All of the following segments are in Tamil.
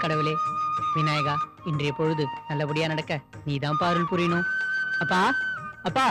கடவுளே விநாயகா இன்றைய பொழுது நல்லபடியா நடக்க நீதான் அருள் புரியணும் அப்பா அப்பா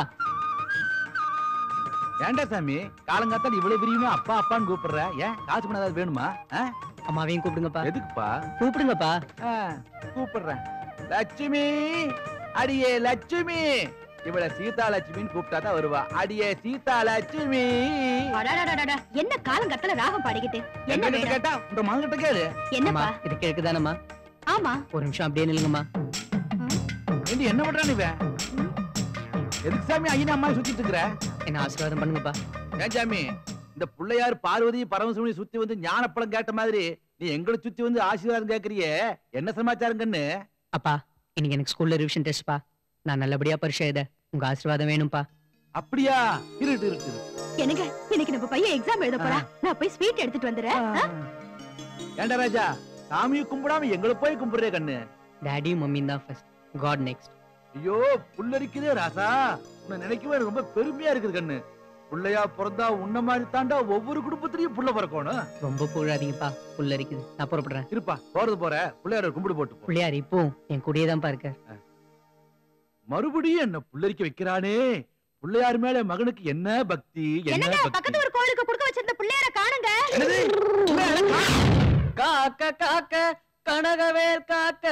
ஏன்டா சாமி காலங்காத்தால இவ்வளவு பிரியுமா அப்பா அப்பான்னு கூப்பிடுற ஏன் காசு பணம் ஏதாவது வேணுமா ஆ? அம்மாவையும் கூப்பிடுங்கப்பா எதுக்குப்பா கூப்பிடுங்கப்பா ஆ, கூப்பிடுறேன் லட்சுமி அடியே லட்சுமி இவள சீதா லட்சுமின்னு கூப்பிட்டா தான் வருவா அடியே சீதா லட்சுமி அடடடடடா, என்ன காலம் கத்தல ராகம் பாடிக்கிட்டு என்ன என்கிட்ட வேணும் கேட்டா உங்க மகன்கிட்ட கேளு அம்மா என்னப்பா இது கிழக்குதானம்மா ஆமா ஒரு நிமிஷம் அப்படியே நில்லுங்கம்மா ஏண்டி என்ன பண்றான் இவன் எதுக்கு சாமி ஐயனா அம்மா சுத்திட்டு இருக்கிற என்ன ஆசீர்வாதம் பண்ணுங்கப்பா ஏன் சாமி இந்த பிள்ளையார் பார்வதி பரமசிவனி சுத்தி வந்து ஞானப்பழம் கேட்ட மாதிரி நீ எங்களை சுத்தி வந்து ஆசீர்வாதம் கேக்குறியே என்ன சமாச்சாரம் கண்ணு அப்பா இன்னைக்கு எனக்கு ஸ்கூல்ல ரிவிஷன் டெஸ்ட்ப்பா நான் நல்லபடியா பரிசு எழுத உங்க ஆசீர்வாதம் வேணும்ப்பா அப்படியா இருட்டு இருட்டு எனக்கு இன்னைக்கு நம்ம பையன் எக்ஸாம் எழுத போறா நான் போய் ஸ்வீட் எடுத்துட்டு வந்துடுறேன் ஆ? ஏண்டா ராஜா சாமியை கும்பிடாம எங்களை போய் கும்பிடுறே கண்ணு டாடியும் மம்மியும் தான் ஃபர்ஸ்ட் காட் நெக்ஸ்ட் ஐயோ புல்லரிக்குதே ராசா உன்னை நினைக்கவே எனக்கு ரொம்ப பெருமையா இருக்குது கண்ணு புள்ளையா பிறந்தா உன்ன மாதிரி தாண்டா ஒவ்வொரு குடும்பத்திலயும் புள்ள பிறக்கணும் ரொம்ப புகழாதீங்கப்பா புல்லரிக்குது நான் புறப்படுறேன் இருப்பா போறது போற பிள்ளையார கும்பிடு போட்டு போ பிள்ளையார் இப்போ என் கூடயே தான்ப்பா இருக்கார் மறுபடியும் என்ன புல்லரிக்க வைக்கிறானே பிள்ளையார் மேல மகனுக்கு என்ன பக்தி என்ன என்னங்க பக்தி பக்கத்து ஒரு கோயிலுக்கு கொடுக்க வச்சிருந்த பிள்ளையார காணுங்க என்னது? பிள்ளையார கா- காக்க காக்க கனகவேல் காக்க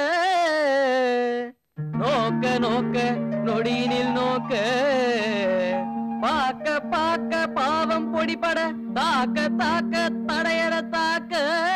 நோக்க நோக்க நொடியினில் நோக்க பாக்க பாக்க பாவம் பொடிபட தாக்க தாக்க தடையற தாக்க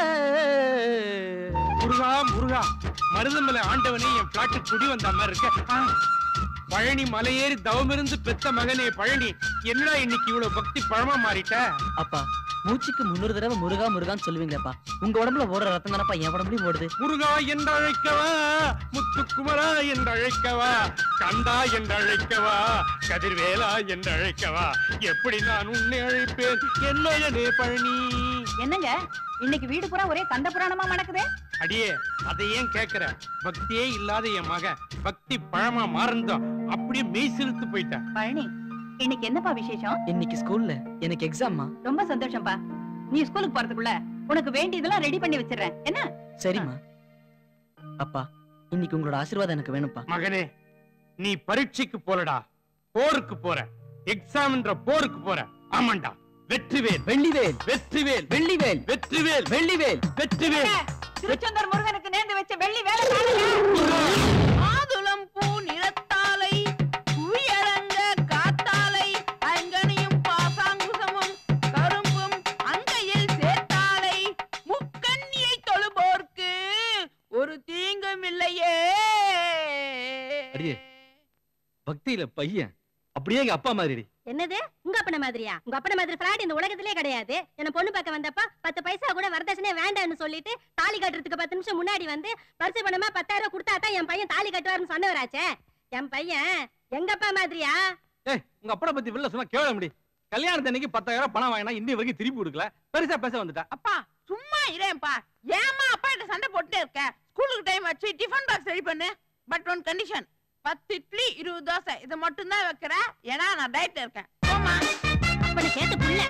முருகா முருகா மருதமலை ஆண்டவனே என் பிளாட்டு குடி வந்த மாதிரி இருக்க ஆ. பழனி மலையேறி தவமிருந்து பெத்த மகனே பழனி என்னடா இன்னைக்கு இவ்வளவு பக்தி பழமா மாறிட்ட அப்பா மூச்சுக்கு முன்னூறு தடவை முருகா முருகான்னு சொல்லுவீங்களேப்பா உங்க உடம்புல ஓடுற ரத்தம் தானப்பா என் உடம்புலயும் ஓடுது முருகா என்று அழைக்கவா முத்துக்குமரா என்று அழைக்கவா கந்தா என்று அழைக்கவா கதிர்வேலா என்று அழைக்கவா எப்படி நான் உன்னை அழைப்பேன் என்னையனே பழனி என்னங்க இன்னைக்கு வீடு பூரா ஒரே கந்த புராணமா மணக்குதே அடியே அதை ஏன் கேக்குற பக்தியே இல்லாத என் மகன் பக்தி பழமா மாறந்தோம் அப்படியே மெய் சிலுத்து போயிட்டேன் பழனி இன்னைக்கு என்னப்பா விசேஷம் இன்னைக்கு ஸ்கூல்ல எனக்கு எக்ஸாம்மா ரொம்ப சந்தோஷம்ப்பா நீ ஸ்கூலுக்கு போறதுக்குள்ள உனக்கு வேண்டியதெல்லாம் ரெடி பண்ணி வச்சிடுறேன் என்ன சரிம்மா அப்பா இன்னைக்கு உங்களோட ஆசீர்வாதம் எனக்கு வேணும்ப்பா மகனே நீ பரீட்சைக்கு போலடா போருக்கு போற எக்ஸாம்ன்ற போருக்கு போற ஆமாண்டா வெற்றிவேல் வெள்ளிவேல் வெற்றிவேல் வெள்ளிவேல் வெற்றிவேல் வெள்ளிவேல் வெற்றிவேல் திருச்செந்தூர் முருகனுக்கு நேர்ந்து வச்ச வெள்ளி வேலை ஆதுளம் பூ நிறத்தாலை புவியரங்க காத்தாலை அங்கனியும் பாசாங்குசமும் கரும்பும் அங்கையில் சேர்த்தாலை முக்கண்ணியை தொழுபோர்க்கு ஒரு தீங்கும் இல்லையே அடியே பக்தியில பையன் அப்படியே எங்க அப்பா மாதிரி என்னது உங்க அப்பன மாதிரியா உங்க அப்பன மாதிரி ஃப்ராட் இந்த உலகத்திலே கிடையாது என்ன பொண்ணு பார்க்க வந்தப்ப பத்து பைசா கூட வரதட்சணை வேண்டாம்னு சொல்லிட்டு தாலி கட்டுறதுக்கு பத்து நிமிஷம் முன்னாடி வந்து பரிசு பணமா பத்தாயிரம் ரூபாய் கொடுத்தா தான் என் பையன் தாலி கட்டுவாருன்னு சொன்னவராச்சே என் பையன் எங்க அப்பா மாதிரியா ஏய் உங்க அப்பா பத்தி வெளில சொன்னா கேவல முடி கல்யாணத்தன்னைக்கு பத்தாயிரம் பணம் வாங்கினா இன்னி வரைக்கும் திருப்பி கொடுக்கல பெருசா பேச வந்துட்டா அப்பா சும்மா இரேன்ப்பா ஏமா அப்பா கிட்ட சண்டை போட்டுட்டே இருக்க ஸ்கூலுக்கு டைம் ஆச்சு டிஃபன் பாக்ஸ் ரெடி பண்ணு பட் ஒன் கண்டிஷன் பத்து இட்லி இருபது தோசை இது மட்டும் தான் வைக்கிறேன் ஏன்னா நான் டயட்ல இருக்கேன் போமா அப்பனை கேட்டு புள்ள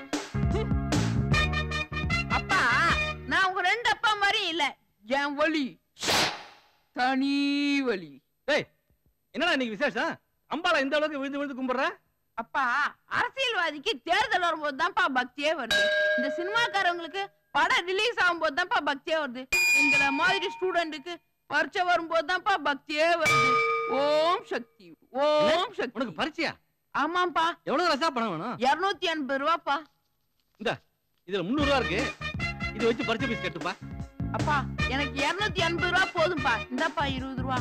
அப்பா நான் உங்க ரெண்டு அப்பா மாதிரி இல்ல என் வலி தனி வலி என்னடா இன்னைக்கு விசேஷம் அம்பாளா இந்த அளவுக்கு விழுந்து விழுந்து கும்பிடுற அப்பா அரசியல்வாதிக்கு தேர்தல் வரும்போது தான்ப்பா பக்தியே வருது இந்த சினிமாக்காரங்களுக்கு படம் ரிலீஸ் ஆகும்போது தான்ப்பா பக்தியே வருது எங்களை மாதிரி ஸ்டூடெண்ட்டுக்கு பரீட்சை வரும்போது தான்ப்பா பக்தியே வருது ஓம் சக்தி ஓம் சக்தி உனக்கு பரிச்சையா ஆமாப்பா எவ்வளவு ரசா பணம் வேணும் இருநூத்தி எண்பது ரூபாப்பா இதுல முந்நூறு ரூபா இருக்கு இது வச்சு பரிச்சை பீஸ் கட்டுப்பா அப்பா எனக்கு இருநூத்தி எண்பது ரூபா போதும்பா இந்தாப்பா இருபது ரூபா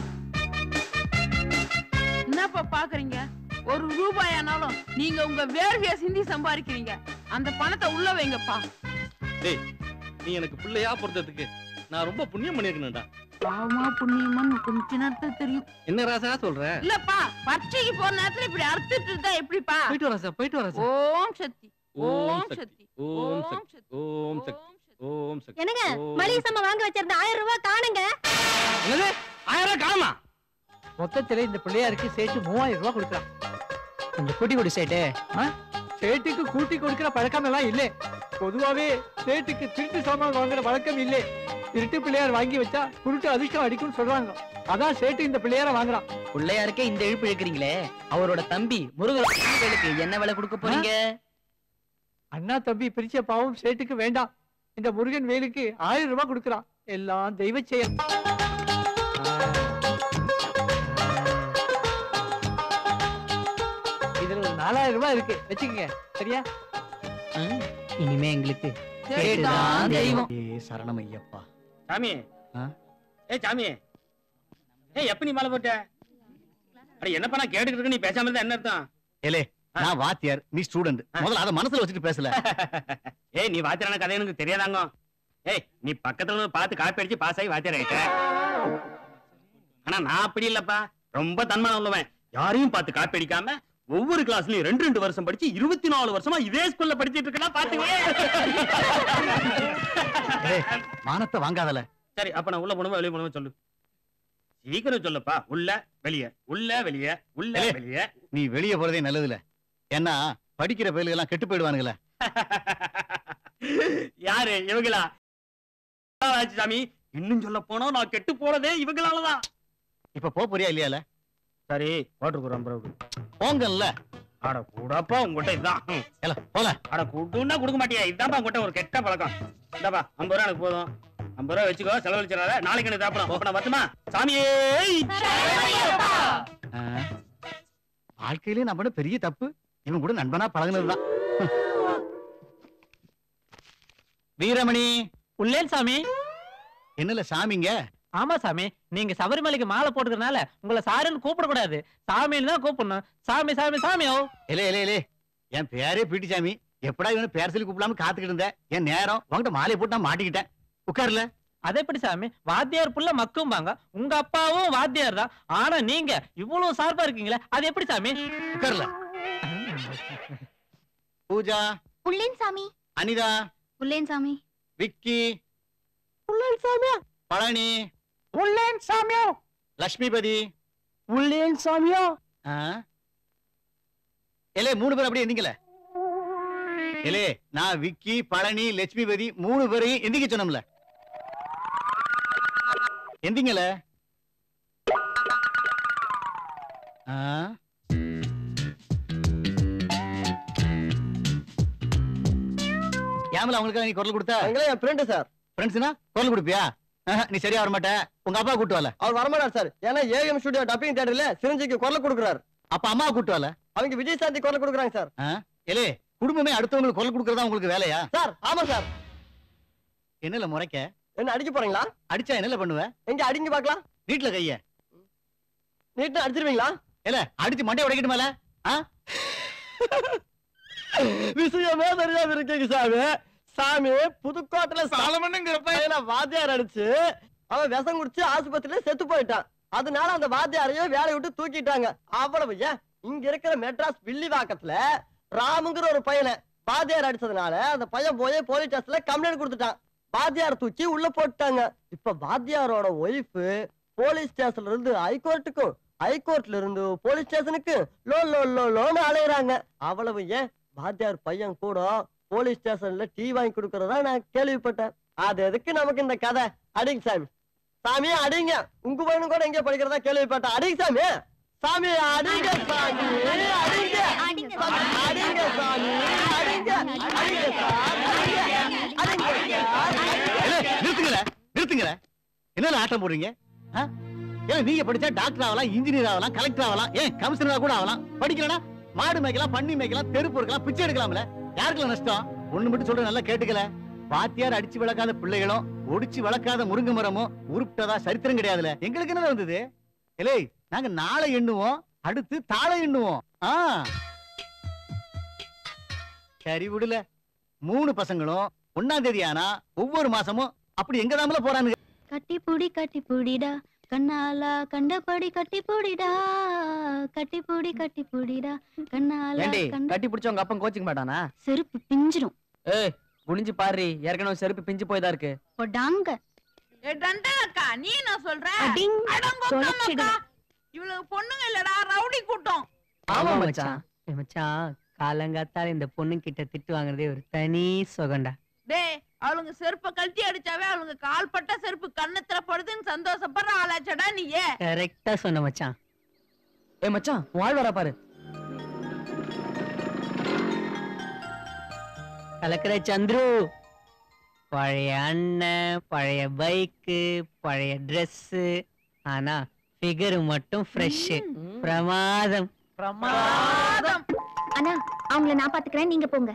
என்னப்பா பாக்குறீங்க ஒரு ரூபாய் ஆனாலும் நீங்க உங்க வேர்வைய சிந்தி சம்பாதிக்கிறீங்க அந்த பணத்தை உள்ள வைங்கப்பா நீ எனக்கு பிள்ளையா பொறுத்ததுக்கு நான் ரொம்ப புண்ணியம் பண்ணிருக்கேன்டா பாவமா புண்ணியமான்னு கொஞ்ச நேரத்துல தெரியும் என்ன ராசா சொல்ற இல்லப்பா பரீட்சைக்கு போற நேரத்துல இப்படி அறுத்துட்டு இருந்தா எப்படிப்பா போயிட்டு வரா சார் போயிட்டு வரா சார் ஓம் சக்தி ஓம் சக்தி ஓம் சக்தி ஓம் சக்தி ஓம் சக்தி என்னங்க ஓம் மளிகை சாமான் வாங்க வச்சிருந்த ஆயிரம் ரூபாய் காணுங்க என்னது ஆயிரம் ரூபாய் காணுமா மொத்தத்துல இந்த பிள்ளையாருக்கு சேர்த்து மூவாயிரம் ரூபாய் கொடுக்குறான் கொஞ்சம் கூட்டி கொடு சேட்டு சேட்டுக்கு கூட்டி கொடுக்கிற பழக்கம் எல்லாம் இல்லை பொதுவாவே சேட்டுக்கு திருட்டு சாமான் வாங்குற வழக்கம் இல்லை திருட்டு பிள்ளையார் வாங்கி வச்சா குருட்டு அதிர்ஷ்டம் அடிக்கும்னு சொல்றாங்க அதான் சேட்டு இந்த பிள்ளையார வாங்குறான் பிள்ளையாருக்கே இந்த இழுப்பு இழுக்கிறீங்களே அவரோட தம்பி முருகனுக்கு என்ன விலை கொடுக்க போறீங்க அண்ணா தம்பி பிரிச்ச பாவம் சேட்டுக்கு வேண்டாம் இந்த முருகன் வேலுக்கு ஆயிரம் ரூபாய் கொடுக்கறான் எல்லாம் தெய்வ செயல் இதுல ஒரு நாலாயிரம் ரூபாய் இருக்கு வச்சுக்கங்க சரியா ஆ, இனிமே எங்களுக்கு சேட்டுதான் சேட்டுதான் தெய்வம் ஏ சரணம் ஐயப்பா சாமி ஆ? ஏய் சாமி ஏய் எப்ப நீ மாலை போட்ட அட என்னப்பா நான் கேட்டுக்கிட்டு இருக்க நீ பேசாம இருந்தா என்ன அர்த்தம் ஏலே நான் வாத்தியார் நீ ஸ்டூடெண்ட் முதல்ல அத மனசுல வச்சுட்டு பேசல ஏய் நீ வாத்தியாரான கதை எனக்கு தெரியாதாங்க ஏய் நீ பக்கத்துல இருந்து பார்த்து காப்பி அடிச்சு பாஸ் ஆகி வாத்தியார் ஆயிட்ட ஆனா நான் அப்படி இல்லப்பா ரொம்ப தன்மானம் உள்ளவன் யாரையும் பார்த்து காப்பி அடிக்காம ஒவ்வொரு கிளாஸ்லயும் ரெண்டு ரெண்டு வருஷம் படிச்சு இருபத்தி நாலு வருஷமா இதே ஸ்கூல்ல படிச்சிட்டு இருக்கா பாத்துங்க ஏய், மானத்தை வாங்காதல சரி அப்ப நான் உள்ள போனோமா வெளிய போனோமா சொல்லு சீக்கிரம் சொல்லுப்பா உள்ள வெளிய உள்ள வெளிய உள்ள ஏய். வெளிய நீ வெளிய போறதே நல்லதுல ஏன்னா படிக்கிற பயலுக எல்லாம் கெட்டு போயிடுவானுங்களே யாரு இவங்களா ஆச்சு சாமி இன்னும் சொல்ல போனா நான் கெட்டு போறதே இவங்களாலதான் இப்ப போ போறியா இல்லையால சரி போட்டுருக்குறோம் பிறகு போங்கல்ல அட கூடப்பா உங்ககிட்ட இதுதான் ம். ஏல போல அட கூட்டுன்னா கொடுக்க மாட்டியா இதுதான்ப்பா உங்ககிட்ட ஒரு கெட்ட பழக்கம் இந்தாப்பா ஐம்பது ரூபா எனக்கு போதும் ஐம்பது ரூபா வச்சுக்கோ செலவழிச்சிடாத நாளைக்கு எனக்கு சாப்பிடலாம் அப்ப நான் வரட்டுமா சாமியே ஆ, வாழ்க்கையிலே நம்ம பெரிய தப்பு இவன் கூட நண்பனா பழகுனதுதான் ஹம். வீரமணி உள்ளேன் சாமி என்னல சாமிங்க ஆமா சாமி நீங்க சபரிமலைக்கு மாலை போட்டுக்கிறனால உங்களை சாருன்னு கூப்பிடக்கூடாது சாமின்னு தான் கூப்பிடணும் சாமி சாமி சாமியோ ஏலே ஏலே ஏலே என் பேரே பீட்டி சாமி எப்படா இவனு பேர் சொல்லி கூப்பிடாம காத்துக்கிட்டு இருந்தேன் என் நேரம் உன்கிட்ட மாலையை போட்டு நான் மாட்டிக்கிட்டேன் உட்கார்ல அது எப்படி சாமி வாத்தியார் புள்ள மக்கும்பாங்க உங்க அப்பாவும் வாத்தியார் தான் ஆனா நீங்க இவ்வளவு சார்பா இருக்கீங்களே அது எப்படி சாமி உட்கார்ல பூஜா உள்ளேன் சாமி அனிதா உள்ளேன் சாமி விக்கி உள்ளேன் சாமியா பழனி உள்ளேன் சாமியோ லட்சுமிபதி உள்ளேன் சாமியோ ஆ? ஏலே மூணு பேர் அப்படியே எந்திங்கல ஏலே நான் விக்கி பழனி லட்சுமிபதி மூணு பேரையும் எந்திக்க சொன்னோம்ல எந்திங்கல ஆ? ஏமல அவங்களுக்கு நீ குரல் கொடுத்த என் ஃப்ரெண்டு சார் ஃப்ரெண்ட்ஸ்னா குரல் கொடுப்பியா ஆஹா, நீ சரியா வர மாட்ட உங்க அப்பா கூட்டு வரல அவர் வரமாட்டார் சார் ஏன்னா ஏஎம் ஸ்டுடியோ டப்பிங் தியேட்டர்ல சிரஞ்சிக்கு குரல் கொடுக்குறாரு அப்ப அம்மா கூட்டு வரல அவங்க விஜய் சாந்தி குரல் கொடுக்குறாங்க சார் ஏலே குடும்பமே அடுத்தவங்களுக்கு குரல் கொடுக்கறதா உங்களுக்கு வேலையா சார் ஆமா சார் என்னல முறைக்க என்ன அடிக்க போறீங்களா அடிச்சா என்னல பண்ணுவ எங்க அடிங்க பாக்கலாம் வீட்டுல கைய நீட்டு அடிச்சிருவீங்களா ஏல அடிச்சு மண்டைய உடைக்கட்டுமால விஷயமே தெரியாம இருக்கீங்க சாமி சாமி புதுக்கோட்டையில சாலமனுங்கிற பையன வாத்தியார் அடிச்சு அவன் விஷம் குடிச்சு ஆஸ்பத்திரியில செத்து போயிட்டான் அதனால அந்த வாத்தியாரையும் வேலையை விட்டு தூக்கிட்டாங்க அவ்வளவு ஏன் இங்க இருக்கிற மெட்ராஸ் வில்லிவாக்கத்துல ராமுங்கிற ஒரு பையனை வாத்தியார் அடிச்சதுனால அந்த பையன் போய் போலீஸ் ஸ்டேஷன்ல கம்ப்ளைண்ட் கொடுத்துட்டான் வாத்தியார் தூக்கி உள்ள போட்டாங்க இப்ப வாத்தியாரோட ஒய்ஃப் போலீஸ் ஸ்டேஷன்ல இருந்து ஹைகோர்ட்டுக்கும் ஹைகோர்ட்ல இருந்து போலீஸ் ஸ்டேஷனுக்கு லோ லோ லோ லோன்னு அலையுறாங்க அவ்வளவு ஏன் வாத்தியார் பையன் கூட போலீஸ் ஸ்டேஷன்ல டீ வாங்கி கொடுக்கறதா நான் கேள்விப்பட்டேன் அது எதுக்கு நமக்கு இந்த கதை அடிங்க சாமி சாமி அடிங்க உங்க பையனும் கூட எங்க படிக்கிறதா கேள்விப்பட்டேன் அடிங்க சாமி சாமி அடிங்க சாமி அடிங்க அடிங்க அடிங்க சாமி அடிங்க அடிங்க சார் அடிங்க அடிங்க சார் ஏலே, நிறுத்துங்களே நிறுத்துங்களே என்னல ஆட்டம் போடுறீங்க ஆ? ஏன் நீங்க படிச்சா டாக்டர் ஆகலாம் இன்ஜினியர் ஆகலாம் கலெக்டர் ஆகலாம் ஏன் கமிஷனரா கூட ஆகலாம் படிக்கலனா மாடு மேய்க்கலாம் பண்ணி மேய்க்கலாம் தெருப்பு இருக்கலாம் பிச்சை எடுக்கலாம்ல யாருக்குல நஷ்டம் ஒண்ணு மட்டும் சொல்றேன் நல்லா கேட்டுக்கல வாத்தியார் அடிச்சு வளர்க்காத பிள்ளைகளும் ஒடிச்சு வளர்க்காத முருங்கை மரமும் உருப்பிட்டதா சரித்திரம் கிடையாதுல எங்களுக்கு என்ன வந்தது ஏலே நாங்க நாளை எண்ணுவோம் அடுத்து தாளை எண்ணுவோம் ஆ சரி விடுல மூணு பசங்களும் ஒன்னாம் தேதி ஆனா ஒவ்வொரு மாசமும் அப்படி எங்க தாமல போறானுங்க கட்டி புடி கட்டி புடிடா கண்ணாலா கண்டபடி கட்டி புடிடா கட்டி புடி கட்டி புடிடா கண்ணாலா ஏண்டி கண்ட கட்டி பிடிச்ச உங்க அப்பன் கோச்சிங் மாட்டானா செருப்பு பிஞ்சிரும் ஏய் குனிஞ்சு பாரு ஏற்கனவே செருப்பு பிஞ்சு போய்தான் இருக்கு பொடாங்க ஏ டண்டனக்கா நீ என்ன சொல்ற அடிங் அடங்கொக்கா தொலைச்சிடுவேன். இவளுக்கு பொண்ணுங்க இல்லடா ரவுடி கூட்டம் ஆமா மச்சான் ஏய் மச்சான் காலங்காத்தால இந்த பொண்ணு கிட்ட திட்டு வாங்குறதே ஒரு தனி சுகண்டா டேய் அவளுங்க செருப்ப கழட்டி அடிச்சாவே அவளுங்க கால் பட்ட செருப்பு கண்ணத்துல படுதுன்னு சந்தோஷப்படுற ஆளாச்சடா நீயே கரெக்டா சொன்ன மச்சான் ஏ மச்சான் வாழ் வரா பாரு கலக்கிற சந்துரு பழைய அண்ணன் பழைய பைக்கு பழைய Dress ஆனா ஃபிகர் மட்டும் ஃப்ரெஷ் பிரமாதம் பிரமாதம் அண்ணா அவங்கள நான் பாத்துக்கிறேன் நீங்க போங்க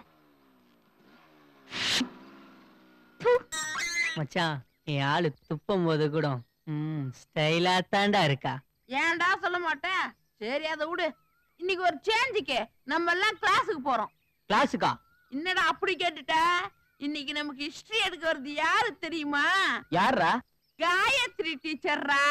மச்சான் என் ஆளு துப்பும் போது கூட ம் ஸ்டைலா தாண்டா இருக்கா ஏன்டா சொல்ல மாட்டேன் சரி அதை விடு இன்னைக்கு ஒரு சேஞ்சுக்கு நம்ம எல்லாம் கிளாஸுக்கு போறோம் கிளாஸுக்கா என்னடா அப்படி கேட்டுட்ட இன்னைக்கு நமக்கு ஹிஸ்டரி எடுக்க வருது யாரு தெரியுமா யாரா காயத்ரி டீச்சர்ரா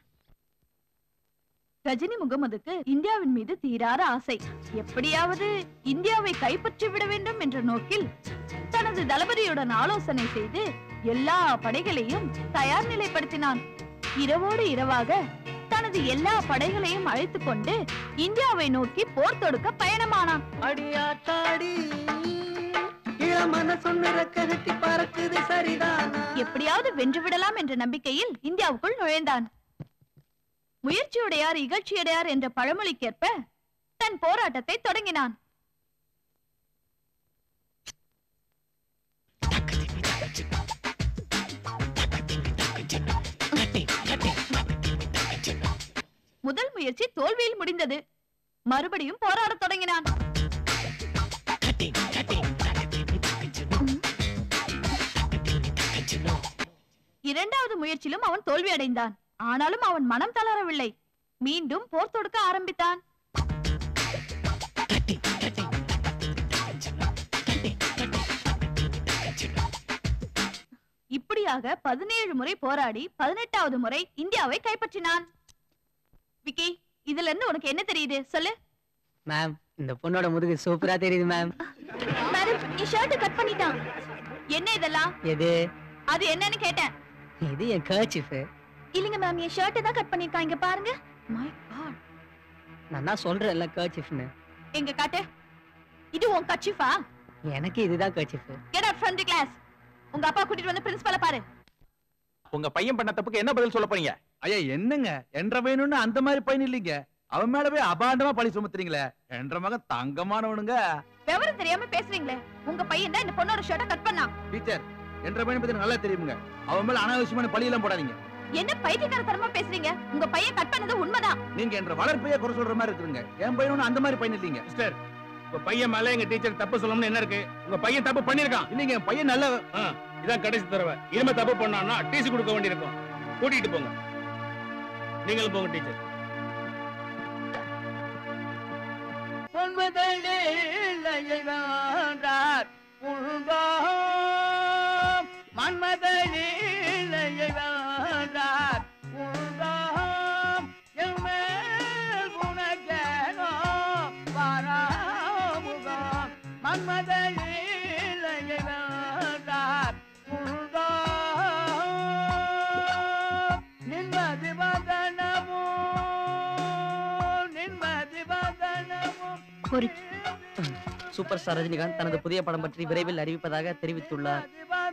ரஜினி முகமதுக்கு இந்தியாவின் மீது தீராத ஆசை எப்படியாவது இந்தியாவை கைப்பற்றி விட வேண்டும் என்ற நோக்கில் தனது தளபதியுடன் ஆலோசனை செய்து எல்லா படைகளையும் தயார் நிலைப்படுத்தினான் இரவோடு இரவாக தனது எல்லா படைகளையும் அழைத்துக் கொண்டு இந்தியாவை நோக்கி போர் தொடுக்க பயணமானான் அடியாத்தாடி இளமன சொன்ன கருத்தி பறக்குது சரிதானா எப்படியாவது வென்று விடலாம் என்ற நம்பிக்கையில் இந்தியாவுக்குள் நுழைந்தான் முயற்சியுடையார் இகழ்ச்சியுடையார் என்ற பழமொழிக்கேற்ப தன் போராட்டத்தை தொடங்கினான் முதல் முயற்சி தோல்வியில் முடிந்தது மறுபடியும் போராடத் தொடங்கினான் இரண்டாவது முயற்சியிலும் அவன் தோல்வி அடைந்தான் ஆனாலும் அவன் மனம் தளரவில்லை மீண்டும் போர் தொடுக்க ஆரம்பித்தான் இப்படியாக பதினேழு முறை போராடி பதினெட்டாவது முறை இந்தியாவை கைப்பற்றினான் விக்கி இதுல இருந்து உனக்கு என்ன தெரியுது சொல்லு மேம் இந்த பொண்ணோட முதுகு சூப்பரா தெரியுது மேம் மேடம் நீ ஷர்ட் கட் பண்ணிட்டான் என்ன இதெல்லாம் எது அது என்னன்னு கேட்டேன் இது என் கர்ச்சிஃப் இல்லைங்க மேம் என் ஷர்ட் தான் கட் பண்ணிருக்கான் இங்க பாருங்க மை காட் நான் தான் சொல்றேன்ல கர்ச்சிஃப்னு எங்க காட்டு இது உன் கச்சிஃபா எனக்கு இதுதான் kerchief get out from the class உங்க அப்பா கூட்டிட்டு வந்து பிரின்சிபல பாரு உங்க பையன் பண்ண தப்புக்கு என்ன பதில் சொல்ல போறீங்க ஐயா என்னங்க என்ற பையனுன்னு அந்த மாதிரி பையன் இல்லைங்க அவன் மேல போய் அபாண்டமா பழி சுமத்துறீங்களே என்ற மகன் தங்கமானவனுங்க விவரம் தெரியாம பேசுறீங்களே உங்க பையன் தான் இந்த பொண்ணோட ஷர்ட்டை கட் பண்ணான் டீச்சர் என்ற பையனை பத்தி எனக்கு நல்லா தெரியுமுங்க அவன் மேல அனாவசியமான பழி எல்லாம் போடாதீங்க என்ன பைத்தியக்காரத்தனமா பேசுறீங்க உங்க பையன் கட் பண்ணது உண்மைதான் நீங்க என்ற வளர்ப்பையே குறை சொல்ற மாதிரி இருக்குங்க என் பையனும் அந்த மாதிரி பையன் இல்லைங்க மிஸ்டர் உங்க பையன் மேல எங்க டீச்சர் தப்பு சொல்லணும்னு என்ன இருக்கு உங்க பையன் தப்பு பண்ணிருக்கான் இல்லைங்க என் பையன் நல்ல இதான் கடைசி தடவை இனிமே தப்பு பண்ணான்னா டிசி கொடுக்க வேண்டியிருக்கும் கூட்டிட்டு போங்க நீங்களும் போங்க டீச்சர் ஒரு சூப்பர் ஸ்டார் ரஜினிகாந்த் தனது புதிய படம் பற்றி விரைவில் அறிவிப்பதாக தெரிவித்துள்ளார்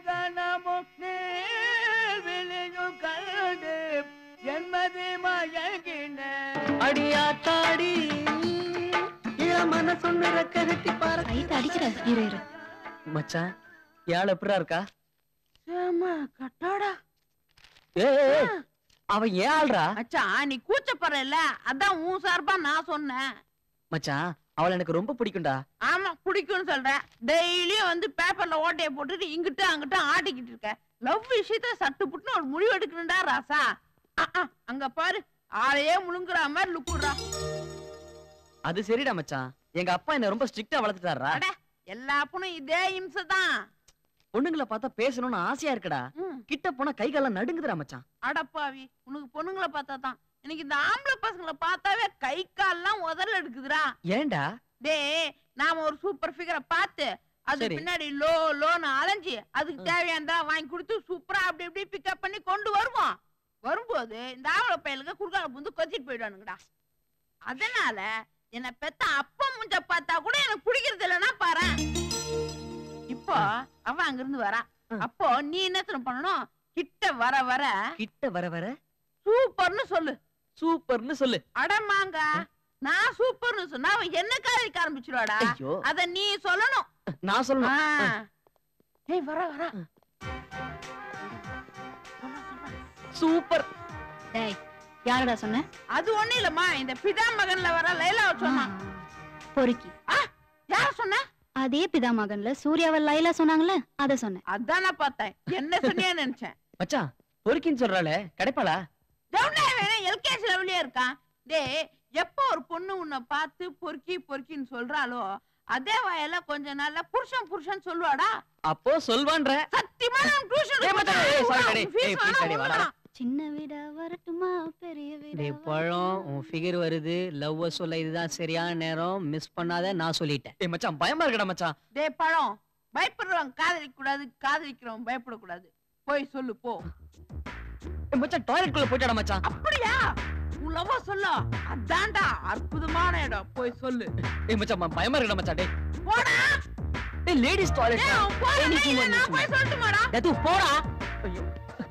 அடியாத்தாடி இளமன சொன்ன கருத்தி பறக்குது ரைட் அடிக்கிற இரு இரு மச்சான் யாழ் எப்படிடா இருக்கா கட்டாடா ஏய், ஏய், ஏய், அவன் ஏன் ஆள்றா மச்சான் நீ கூச்சப்படுறல அதான் உன் சார்பா நான் சொன்னேன் மச்சான் அவளை எனக்கு ரொம்ப பிடிக்கும்டா ஆமா பிடிக்கும்னு சொல்றேன் டெய்லியும் வந்து பேப்பர்ல ஓட்டைய போட்டுட்டு இங்கிட்ட அங்கிட்ட ஆட்டிக்கிட்டு இருக்க லவ் விஷயத்த சட்டு புட்டுன்னு ஒரு முடிவு எடுக்கணும்டா ராசா அஹ், அஹ், அங்க பாரு ஆளையே முழுங்குற மாதிரி லுக்குறா அது சரிடா மச்சான் எங்க அப்பா என்ன ரொம்ப ஸ்ட்ரிக்ட்டா வளர்த்துட்டாரா அட எல்லா பொண்ணும் இதே இம்சை தான் பொண்ணுங்களை பார்த்தா பேசணும்னு ஆசையா இருக்குடா கிட்ட போனா கை காலம் நடுங்குதுடா மச்சான் அடப்பாவி உனக்கு பொண்ணுங்களை பார்த்தா தான் எனக்கு இந்த ஆம்பளை பசங்களை பார்த்தாவே கை கால்லாம் உதறல எடுக்குதுடா ஏன்டா டேய் நாம ஒரு சூப்பர் ஃபிகரை பார்த்து அது சரி. பின்னாடி லோ லோன்னு அலைஞ்சு அதுக்கு தேவையானதா வாங்கி கொடுத்து சூப்பரா அப்படி இப்படி பிக்கப் பண்ணி கொண்டு வருவோம் வரும்போது இந்த ஆவளை பயலுக்கு குறுக்கால புந்து கொச்சிட்டு போயிடுவானுங்கடா அதனால என்ன பெத்த அப்பா முஞ்ச பார்த்தா கூட எனக்கு பிடிக்கிறது இல்லைன்னா பாரு இப்போ அவன் அங்கிருந்து வரா அப்போ நீ என்ன பண்ணணும் கிட்ட வர வர கிட்ட வர வர சூப்பர்னு சொல்லு சூப்பர்னு சொல்லு அடமாங்க நான் சூப்பர்னு சொன்னா அவன் என்ன காதலிக்க ஆரம்பிச்சிருவாடா ஐயோ அத நீ சொல்லணும் நான் ஆ. சொல்லணும் ஏய் வர வர சூப்பர் டேய் யாரடா சொன்ன அது ஒண்ணு இல்லம்மா இந்த பிதா மகன்ல வர லைலாவை சொன்னான் பொறுக்கி யார சொன்ன அதே பிதா மகன்ல சூர்யாவ லைலா சொன்னாங்கல்ல அத சொன்னேன் அதான் நான் பார்த்தேன் என்ன சொன்னியா நினைச்சேன் மச்சான் பொறுக்கின்னு சொல்றாளே கிடைப்பாளா ஜவுனா வேணா எல்கேஜி லெவலே இருக்கான் டேய் எப்போ ஒரு பொண்ணு உன்னை பார்த்து பொறுக்கி பொறுக்கின்னு சொல்றாளோ அதே வாயில கொஞ்ச நாள்ல புருஷன் புருஷன் சொல்லுவாடா அப்போ சொல்வான்ற சத்தியமா நான் டியூஷன் ஏய் மச்சான், ஏய், sorry டா, டேய். ஏய், please டா, டேய், வாடா. சின்ன வீடா வரட்டுமா பெரிய டேய் பழம் உன் ஃபிகர் வருது லவ் சொல்ல இதுதான் சரியான நேரம் மிஸ் பண்ணாத நான் சொல்லிட்டேன் ஏய் மச்சான் பயமா இருக்கடா மச்சான் டேய் பழம் பயப்படுறவன் காதலிக்க கூடாது காதலிக்கிறவன் பயப்படக்கூடாது போய் சொல்லு போ ஏய் மச்சான் டாய்லெட் குள்ள போயிட்டாடா மச்சான் அப்படியா உன் லவ்வ சொல்ல அதான்டா அற்புதமான இடம் போய் சொல்லு ஏய் மச்சான் ம- பயமா இருக்கடா மச்சான் டேய் போடா ஏய் லேடிஸ் டாய்லெட் ஏய் அவன் போடா, ஏய், நீ சும்மா, இல்ல, நீ நான் சும்மா. போய் சொல்லட்டுமாடா தத்து போடா ஐயோ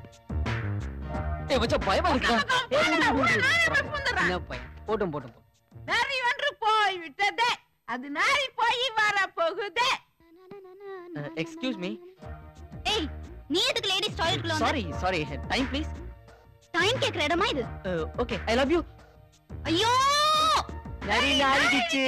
ஏய் மச்சான் பயமா இருக்கடா ஏய் போடா, விடு, விடு, விடு, நானே விடு. போய் வந்துடுறேன். என்ன பையன் போட்டும் போட்டும் போட்டும் நரி ஒன்று போய் விட்டதே அது நாரி போய் வர போகுதே எக்ஸ்கியூஸ் மீ ஏய் நீ எதுக்கு லேடிஸ் டாய்லெட்ல வந்த sorry sorry time please time கேக்குற இடமா இது ஓகே ஐ லவ் யூ ஐயோ நரி நாரிடுச்சு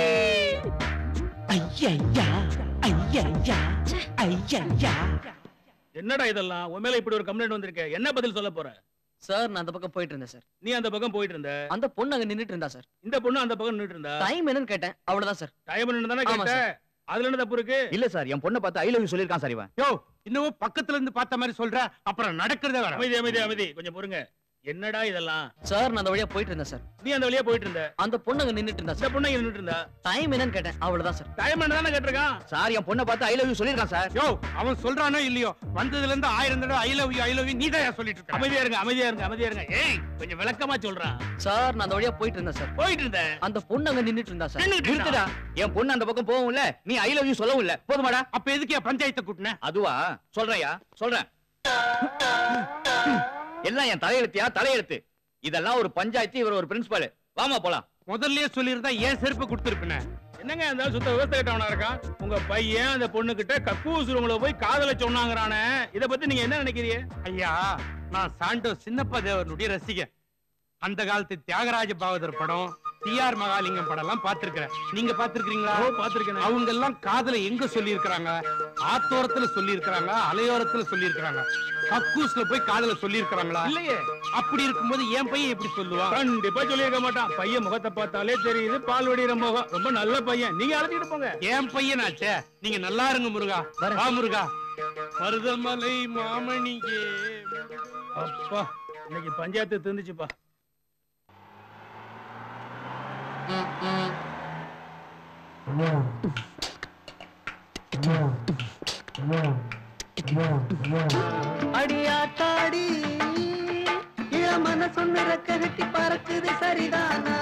ஐயா ஐயா ஐயா என்னடா இதெல்லாம் உன் மேல இப்படி ஒரு கம்ப்ளைண்ட் வந்திருக்க என்ன பதில் சொல்ல போற சார் நான் அந்த பக்கம் போயிட்டு இருந்தேன் சார் நீ அந்த பக்கம் போயிட்டு இருந்த அந்த பொண்ணு அங்க நின்னுட்டு இருந்தா சார் இந்த பொண்ணு அந்த பக்கம் நின்னுட்டு இருந்தா டைம் என்னன்னு கேட்டேன் அவ்வளவுதான் சார் டைம் என்ன தானே ஆமா கேட்ட அதுல என்ன தப்பு இருக்கு இல்ல சார் என் பொண்ணை பார்த்து ஐ லவ் யூ சொல்லிருக்கான் சார் இவன் யோ இன்னமும் பக்கத்துல இருந்து பார்த்த மாதிரி சொல்ற அப்புறம் நடக்கிறதே வர அமைதி அமைதி அமைதி கொஞ்சம் பொறுங்க என்னடா இதெல்லாம் சார் நான் அந்த வழியா போயிட்டு இருந்தேன் சார் நீ அந்த வழியா போயிட்டு இருந்த அந்த பொண்ணு அங்க நின்னுட்டு இருந்தா இந்த சார் பொண்ணு இங்க நின்னுட்டு இருந்தா டைம் என்னன்னு கேட்டேன் அவ்வளவுதான் சார் டைம் என்ன தானே கேட்டிருக்கான் சார் என் பொண்ணை பார்த்து ஐ லவ் யூ சொல்லிருக்கான் சார் யோ அவன் சொல்றானோ இல்லையோ வந்ததுல இருந்து ஆயிரம் தடவை I love you I love you நீ தான் சொல்லிட்டு இருக்க அமைதியா இருங்க அமைதியா இருங்க அமைதியா இருங்க ஏய் கொஞ்சம் விளக்கமா சொல்றான் சார் நான் அந்த வழியா போயிட்டு இருந்தேன் சார் போயிட்டு இருந்த அந்த பொண்ணு அங்க நின்னுட்டு இருந்தா சார் நின்னுட்டு இருந்தா. நிறுத்துடா என் பொண்ணு அந்த பக்கம் போகவும் இல்ல நீ ஐ லவ் யூ சொல்லவும் இல்ல போதுமாடா அப்ப எதுக்கு என் பஞ்சாயத்தை கூட்டின அதுவா சொல்றேயா சொல்றேன் எல்லாம் என் தலையெழுத்தியா தலையெழுத்து இதெல்லாம் ஒரு பஞ்சாயத்து இவர் ஒரு பிரின்சிபால் வாமா போலாம் முதல்லயே சொல்லியிருந்தா ஏன் செருப்பு கொடுத்துருப்பின என்னங்க அந்த சுத்த விவசாய கிட்டவனா இருக்கான் உங்க பையன் அந்த பொண்ணு கிட்ட கக்கூஸ் ரூம்ல போய் காதல சொன்னாங்கறானே இத பத்தி நீங்க என்ன நினைக்கிறீங்க ஐயா நான் சாண்டோ சின்னப்பா தேவனுடைய ரசிகன் அந்த காலத்து தியாகராஜ பாகவதர் படம் டி ஆர் மகாலிங்கம் படம் எல்லாம் பாத்திருக்கிறேன் நீங்க பாத்திருக்கீங்களா பாத்திருக்கேன் அவங்க எல்லாம் காதல எங்க சொல்லி இருக்காங்க ஆத்தோரத்துல சொல்லி இருக்காங்க அலையோரத்துல சொல்லி இருக்காங்க கக்கூஸ்ல போய் காதல சொல்லி இருக்காங்களா இல்லையே அப்படி இருக்கும்போது என் பையன் எப்படி சொல்லுவான் கண்டிப்பா சொல்லியிருக்க மாட்டான் பையன் முகத்தை பார்த்தாலே தெரியுது பால் வடிகிற முகம் ரொம்ப நல்ல பையன் நீங்க அழைச்சிட்டு போங்க என் பையனாச்சே நீங்க நல்லா இருங்க முருகா வரேன். வா முருகா மருதமலை மாமணியே அப்பா இன்னைக்கு பஞ்சாயத்து திருந்துச்சுப்பா அடியாத்தாடி இளமன சொன்ன ரெக்க கட்டி பறக்குது சரிதானா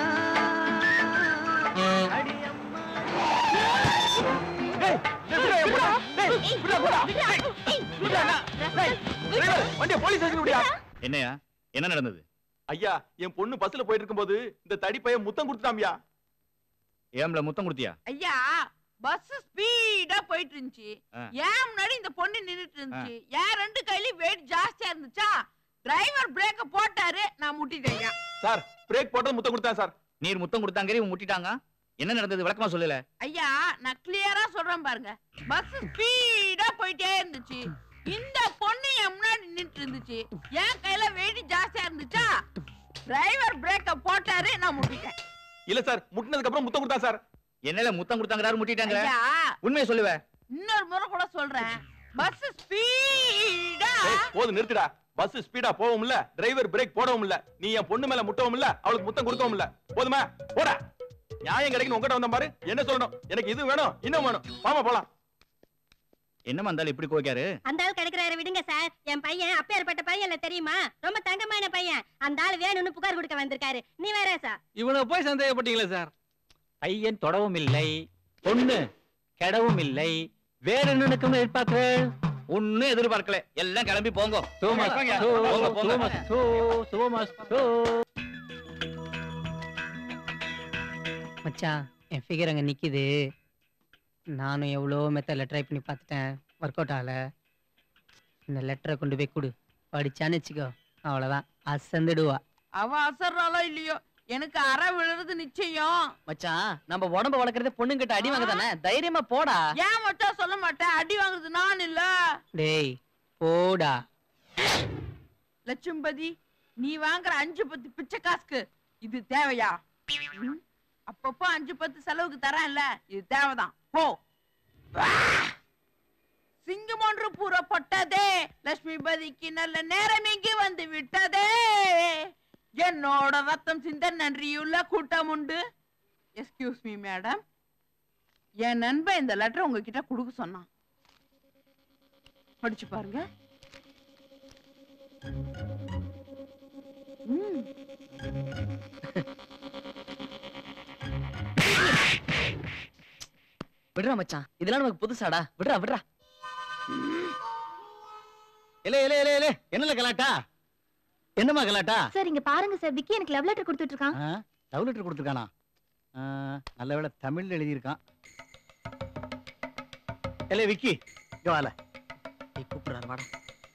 வண்டிய போலீஸ் ஸ்டேஷன் விடியா என்னையா என்ன நடந்தது ஐயா என் பொண்ணு பஸ்ல போயிட்டு இருக்கும்போது இந்த தடி பையன் முத்தம் கொடுத்துட்டாம்யா ஏம்ல முத்தம் கொடுத்தியா ஐயா பஸ் ஸ்பீடா போயிட்டு இருந்துச்சு ஆ. ஏன் முன்னாடி இந்த பொண்ணு நின்னுட்டு இருந்துச்சு ஏன் ரெண்டு கையிலயும் வெயிட் ஜாஸ்தியா இருந்துச்சா டிரைவர் பிரேக்க போட்டாரு நான் முட்டிட்டேன் ஐயா. சார் பிரேக் போட்டது முத்தம் கொடுத்தேன் சார் நீர் முத்தம் கொடுத்தாங்க இவன் முட்டிட்டாங்க என்ன நடந்தது விளக்கமா சொல்லல ஐயா நான் கிளியரா சொல்றேன் பாருங்க பஸ் ஸ்பீடா போயிட்டே இருந்துச்சு இந்த பொண்ணு என் முன்னாடி நின்னுட்டு இருந்துச்சு என் கையில வெயிட் ஜாஸ்தியா இருந்துச்சா டிரைவர் பிரேக்க போட்டாரு நான் முட்டிட்டேன் இல்ல சார் முட்டினதுக்கு அப்புறம் முத்தம் கொடுத்தா சார் என்னல முத்தம் கொடுத்தாங்க முட்டிட்டாங்க ஐயா உண்மையை சொல்லுவ இன்னொரு முறை கூட சொல்றேன் பஸ் ஸ்பீடா ஏய், போதும் நிறுத்துடா பஸ் ஸ்பீடா போகவும் இல்ல டிரைவர் பிரேக் போடவும் இல்ல நீ என் பொண்ணு மேல முட்டவும் இல்ல அவளுக்கு முத்தம் கொடுக்கவும் இல்ல போதுமா போடா நியாயம் கிடைக்கணும் உங்ககிட்ட வந்த பாரு என்ன சொல்லணும் எனக்கு இது வேணும் இன்னும் வேணும் வாமா போலாம் என்னமா இருந்தாலும் இப்படி கோய்க்காரு அந்த ஆள் கிடைக்கிறாரு விடுங்க சார் என் பையன் அப்பேற்பட்ட பையன் இல்ல தெரியுமா ரொம்ப தங்கமான பையன் அந்த ஆள் வேணும்னு புகார் கொடுக்க வந்திருக்காரு நீ வேற சார் இவனை போய் சந்தேகப்பட்டீங்களா சார் பையன் தொடவும் இல்லை பொண்ணு கெடவும் இல்லை வேற என்ன நடக்கும்னு எதிர்பார்க்கிறேன் ஒண்ணும் எதிர்பார்க்கல எல்லாம் கிளம்பி போங்க தோமஸ் போங்க, தோ, போங்க, போங்க. தோமஸ் தோ, தோமஸ் தோ. மச்சான் என் ஃபிகர் அங்க நிக்குது நானும் எவ்வளோ மெத்தடில் ட்ரை பண்ணி பார்த்துட்டேன் ஒர்க் அவுட் ஆகல இந்த லெட்டரை கொண்டு போய் கொடு படிச்சான்னு வச்சுக்கோ அவ்வளோதான் அசந்துடுவா அவ அசர்றாளோ இல்லையோ எனக்கு அற விழுறது நிச்சயம் மச்சான் நம்ம உடம்ப வளர்க்கறது பொண்ணுங்கிட்ட அடி வாங்க தானே தைரியமா போடா ஏன் மச்சான் சொல்ல மாட்டேன் அடி வாங்குறது நான் இல்ல டேய் போடா லட்சும்பதி நீ வாங்குற அஞ்சு பத்து பிச்சை காசுக்கு இது தேவையா ம்? அப்பப்போ அஞ்சு பத்து செலவுக்கு தரேன்ல இது தேவைதான் போ வா! சிங்கம் ஒன்று புறப்பட்டதே லட்சுமிபதிக்கு நல்ல நேரம் இங்கு வந்து விட்டதே என்னோட ரத்தம் சிந்த நன்றியுள்ள கூட்டம் உண்டு எஸ்கியூஸ் மீ மேடம் என் நண்பன் இந்த லெட்டர் உங்ககிட்ட கொடுக்க சொன்னான் படிச்சு பாருங்க ம் விடுறா மச்சான் இதெல்லாம் நமக்கு புதுசாடா விடுறா விடுறா இல்ல இல்ல இல்ல இல்ல என்னல கலாட்டா என்னம்மா கலாட்டா சார் இங்க பாருங்க சார் விக்கி எனக்கு லவ் லெட்டர் கொடுத்துட்டு இருக்கான் லவ் லெட்டர் கொடுத்துருக்கானா ஆ, நல்ல வேளை தமிழ்ல எழுதியிருக்கான் இல்ல விக்கி இங்க வால கூப்பிடுறாரு வாடா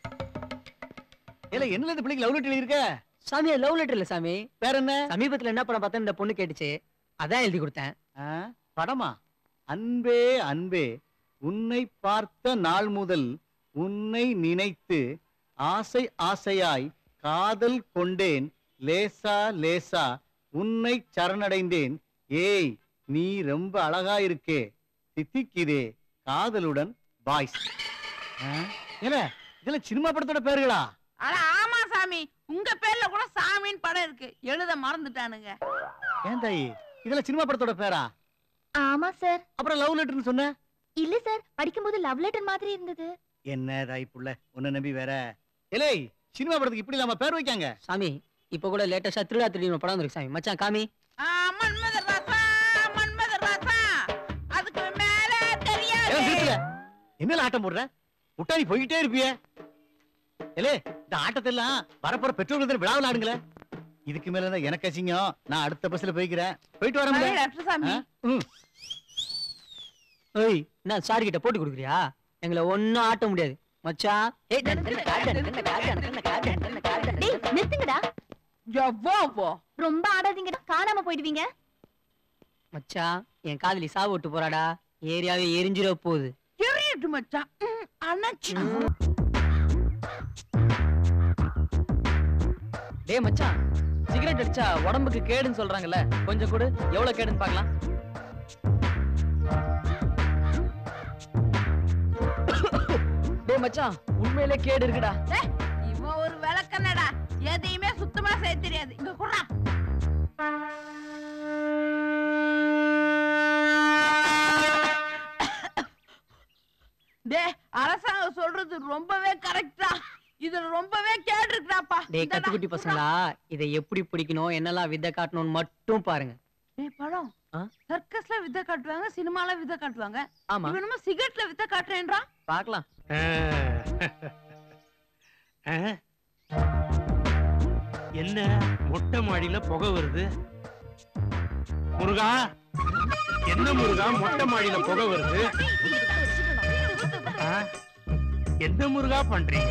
இல்ல என்னல இந்த பிள்ளைக்கு லவ் லெட்டர் எழுதியிருக்க சாமி லவ் லெட்டர் இல்ல சாமி வேற என்ன சமீபத்துல என்ன படம் பார்த்தேன் இந்த பொண்ணு கேட்டுச்சு அதான் எழுதி கொடுத்தேன் ஆ, படமா அன்பே அன்பே உன்னை பார்த்த நாள் முதல் உன்னை நினைத்து ஆசை ஆசையாய் காதல் கொண்டேன் லேசா லேசா உன்னை சரணடைந்தேன் ஏய் நீ ரொம்ப அழகா இருக்கே தித்திக்குதே காதலுடன் பாய்ஸ் ஏல இதெல்லாம் சினிமா படத்தோட பேர்களா அட ஆமா சாமி உங்க பேர்ல கூட சாமின்னு படம் இருக்கு எழுத மறந்துட்டானுங்க ஏன் தாயி இதெல்லாம் சினிமா படத்தோட பேரா ஆமா சார் அப்புறம் லவ் லெட்டர்னு சொன்ன இல்ல சார் படிக்கும்போது லவ் லெட்டர் மாதிரி இருந்தது என்ன தாய் புள்ள உன்னை நம்பி வேற ஏலே சினிமா படத்துக்கு இப்படி இல்லாம பேர் வைக்காங்க சாமி இப்போ கூட லேட்டஸ்டா திருடா திருடி படம் இருக்கு சாமி மச்சான் காமி ஆ, மன்மத ராசா மன்மத ராசா அதுக்கு மேல ஏன் தெரியாது நிறுத்துற என்னல ஆட்டம் போடுற விட்டா நீ போய்கிட்டே இருப்பியே ஏலே இந்த ஆட்டத்தெல்லாம் வரப்போற பெற்றோர்கள் விழாவில் ஆடுங்களே இதுக்கு மேல தான் எனக்கு அசிங்கம் நான் அடுத்த பஸ்ல போய்க்கிறேன் போயிட்டு வரேன் சரி, டாக்டர் சாமி ஏய் என்ன சாரி கிட்ட போட்டு கொடுக்குறியா எங்களை ஒன்னும் ஆட்ட முடியாது மச்சான் ஏய் டேய், டேய், டேய், டேய், டேய் நிறுத்துங்கடா எவ்வளோ ரொம்ப ஆடாதீங்கடா காணாம போயிடுவீங்க மச்சான் என் காதலி சாவு விட்டு போறாடா ஏரியாவே எரிஞ்சிட போகுது எரியட்டு மச்சான் ம், அண்ணாச்சி டேய் மச்சான் சிகரெட் அடிச்சா உடம்புக்கு கேடுன்னு சொல்றாங்கல்ல கொஞ்சம் கொடு எவ்வளவு கேடுன்னு பார்க்கலாம் டேய் மச்சான் உண்மையிலே கேடு இருக்குடா டேய், இவன் ஒரு விளக்கண்ணடா எதையுமே சுத்தமா செய்ய தெரியாது இங்க குறா டே அரசாங்கம் சொல்றது ரொம்பவே கரெக்டா இதுல ரொம்பவே கேடு இருக்குடாப்பா டேய் கத்துக்குட்டி பசங்களா இதை எப்படி பிடிக்கணும் என்னெல்லாம் வித்தை காட்டணும்னு மட்டும் பாருங்க டேய் பழம் ஆ? சர்க்கஸ்ல வித்த காட்டுவாங்க சினிமால வித்த காட்டுவாங்க ஆமா இவன் என்னமோ சிகரெட்ல வித்த காட்டுறேன்றா பார்க்கலாம் என்ன மொட்டை மாடியில புகை வருது முருகா என்ன முருகா மொட்டை மாடியில புகை வருது ஆ? என்ன முருகா பண்றீங்க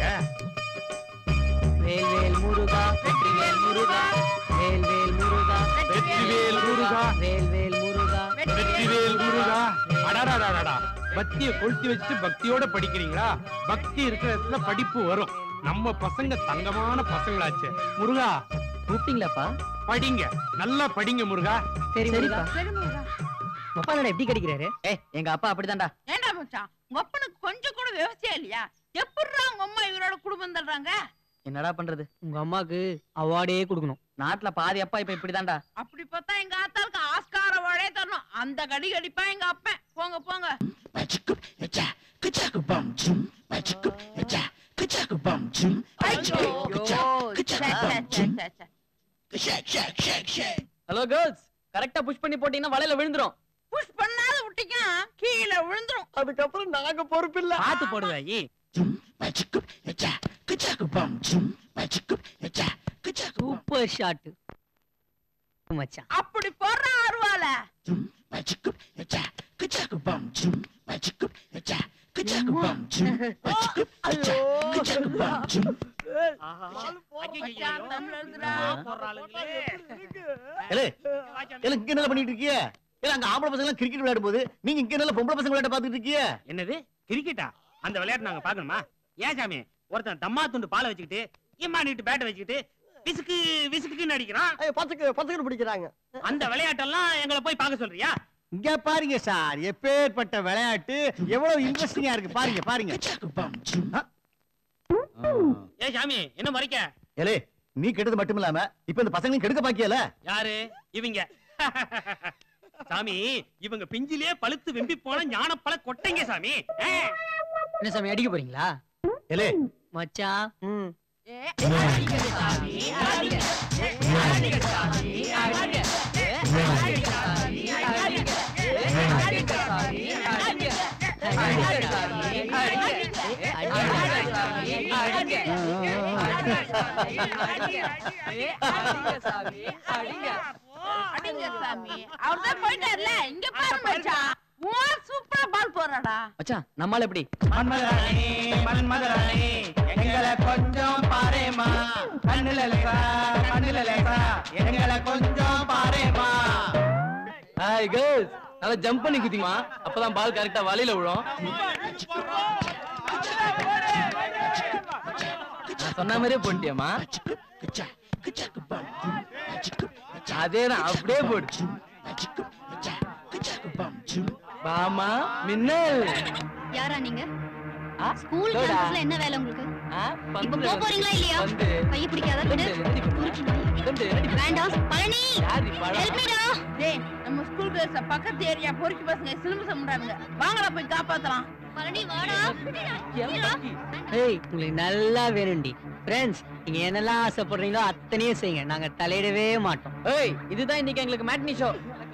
வேல் வேல் முருகா வெற்றிவேல் முருகா வேல் வேல் முருகா வெற்றிவேல் முருகா வேல் வேல் முருகா வெற்றிவேல் முருகா அடாடாடாடா பக்திய கொளுத்தி வச்சு பக்தியோட படிக்கிறீங்களா பக்தி இருக்கிற இடத்துல படிப்பு வரும் நம்ம பசங்க தங்கமான பசங்களாச்சு முருகா கூப்பிட்டீங்களாப்பா படிங்க நல்லா படிங்க முருகா சரி முருகா சரி முருகா அப்பா என்னடா எப்படி கடிக்கிறாரு ஏய் எங்க அப்பா அப்படிதான்டா ஏண்டா மச்சான் உங்க அப்பனுக்கு கொஞ்சம் கூட விவசாயம் இல்லையா எப்படிடா உங்க அம்மா இவரோட குடும்பம் தள்ளுறாங்க என்னடா பண்றது உங்க அம்மாக்கு அவார்டே கொடுக்கணும் நாட்டுல பாதி அப்பா இப்ப இப்படிதான்டா அப்படி பார்த்தா எங்க ஆத்தாளுக்கு ஆஸ்கார வாழே தரணும் அந்த கடி கடிப்பா எங்க அப்பன் போங்க போங்க ஐயோ, சே, சே, சே, சே, சே. ஹலோ கேர்ள்ஸ் கரெக்டா புஷ் பண்ணி போட்டீங்கன்னா வலையில விழுந்துரும் புஷ் பண்ணாத விட்டீங்கன்னா கீழே விழுந்துரும் அதுக்கப்புறம் நாங்க பொறுப்பில்ல பார்த்து போடுவேன் சூப்பர் ஷாட் மச்சான் அப்படி போடுற அருவால மச்சான், தம்ல இருக்குடா. ஏலே ஏலே இங்க என்ன பண்ணிட்டு இருக்கீங்க ஏல அங்க ஆம்பளை பசங்க எல்லாம் கிரிக்கெட் விளையாடும் போது நீங்க இங்க என்ன பொம்பளை பசங்க விளையாட்ட பாத்துட்டு இருக்கீங்க என்னது கிரிக்கெட்டா அந்த விளையாட்டு நாங்க பாக்கணுமா ஏன் சாமி ஒருத்தன் தம்மா துண்டு பாலை வச்சுக்கிட்டு இம்மா நீட்டு பேட்டை வச்சுக்கிட்டு விசுக்கு விசுக்குன்னு அடிக்கிறான் பச்சைக்கு பச்சைக்கு பிடிக்கிறாங்க அந்த விளையாட்டெல்லாம் எங்களை போய் பார்க்க சொல்றியா இங்க பாருங்க சார் எப்பேற்பட்ட விளையாட்டு எவ்வளவு இன்ட்ரெஸ்டிங்கா இருக்கு பாருங்க பாருங்க ஏ சாமி என்ன மறைக்க ஏலே நீ கெட்டது மட்டும் இல்லாம இப்ப இந்த பசங்களையும் கெடுக்க பாக்கியல யாரு இவங்க சாமி இவங்க பிஞ்சிலே பழுத்து வெம்பி போன ஞானப்பழ கொட்டைங்க சாமி ஆ. என்ன சாமி அடிக்க போறீங்களா ஏலே மச்சான் ஏ, அடிங்க சாமி, அடிங்க. ஏ, அடிங்க சாமி, அடிங்க. ஏ, அடிங்க சாமி, அடிங்க. ஏ, அடிங்க சாமி, அடிங்க. அடிங்க சாமி, அடிங்க. ஏ, அடிங்க சாமி, அடிங்க. ஏ, அடிங்க சாமி, அடிங்க. அடிங்க சாமி அவர்தான் போயிட்டார்ல இங்க பாரு மச்சான் உன் சூப்பரா பால் போறாடா மச்சான் நம்மால எப்படி மன்மதராணி மன்மதராணி எங்களை கொஞ்சம் பாரேமா கண்ணுல லேசா கண்ணுல லேசா எங்களை கொஞ்சம் பாரேமா ஹாய் கேர்ள்ஸ் நல்லா ஜம்ப் பண்ணி குதிமா அப்பதான் பால் கரெக்டா வலையில விழும் நான் சொன்ன மாதிரியே போட்டியாமா அதேதான் அப்படியே போடு பாமா மின்னல் யாரா நீங்க ஆ, ஸ்கூல் லோடா. கேம்பஸ்ல என்ன வேலை உங்களுக்கு ஆ, இப்ப பந்துல போக போறீங்களா இல்லையா வந்து கைய பிடிக்காத விடு வந்து வேண்டாம் பழனி யாரு பழம்? ஹெல்ப் மீடா டேய் நம்ம ஸ்கூல் கேர்ள்ஸ் பக்கத்து ஏரியா பொறுக்கி பசங்க சிலும்பு சமுடானுங்க வாங்கடா போய் காப்பாத்தலாம் பழனி வாடா ஏய் உங்களுக்கு நல்லா வேணும்டி ஃப்ரெண்ட்ஸ் நீங்க என்னெல்லாம் ஆசைப்படுறீங்களோ அத்தனையும் செய்யுங்க நாங்க தலையிடவே மாட்டோம் ஏய் இதுதான் இன்னைக்கு எங்களுக்கு மேட்னி ஷோ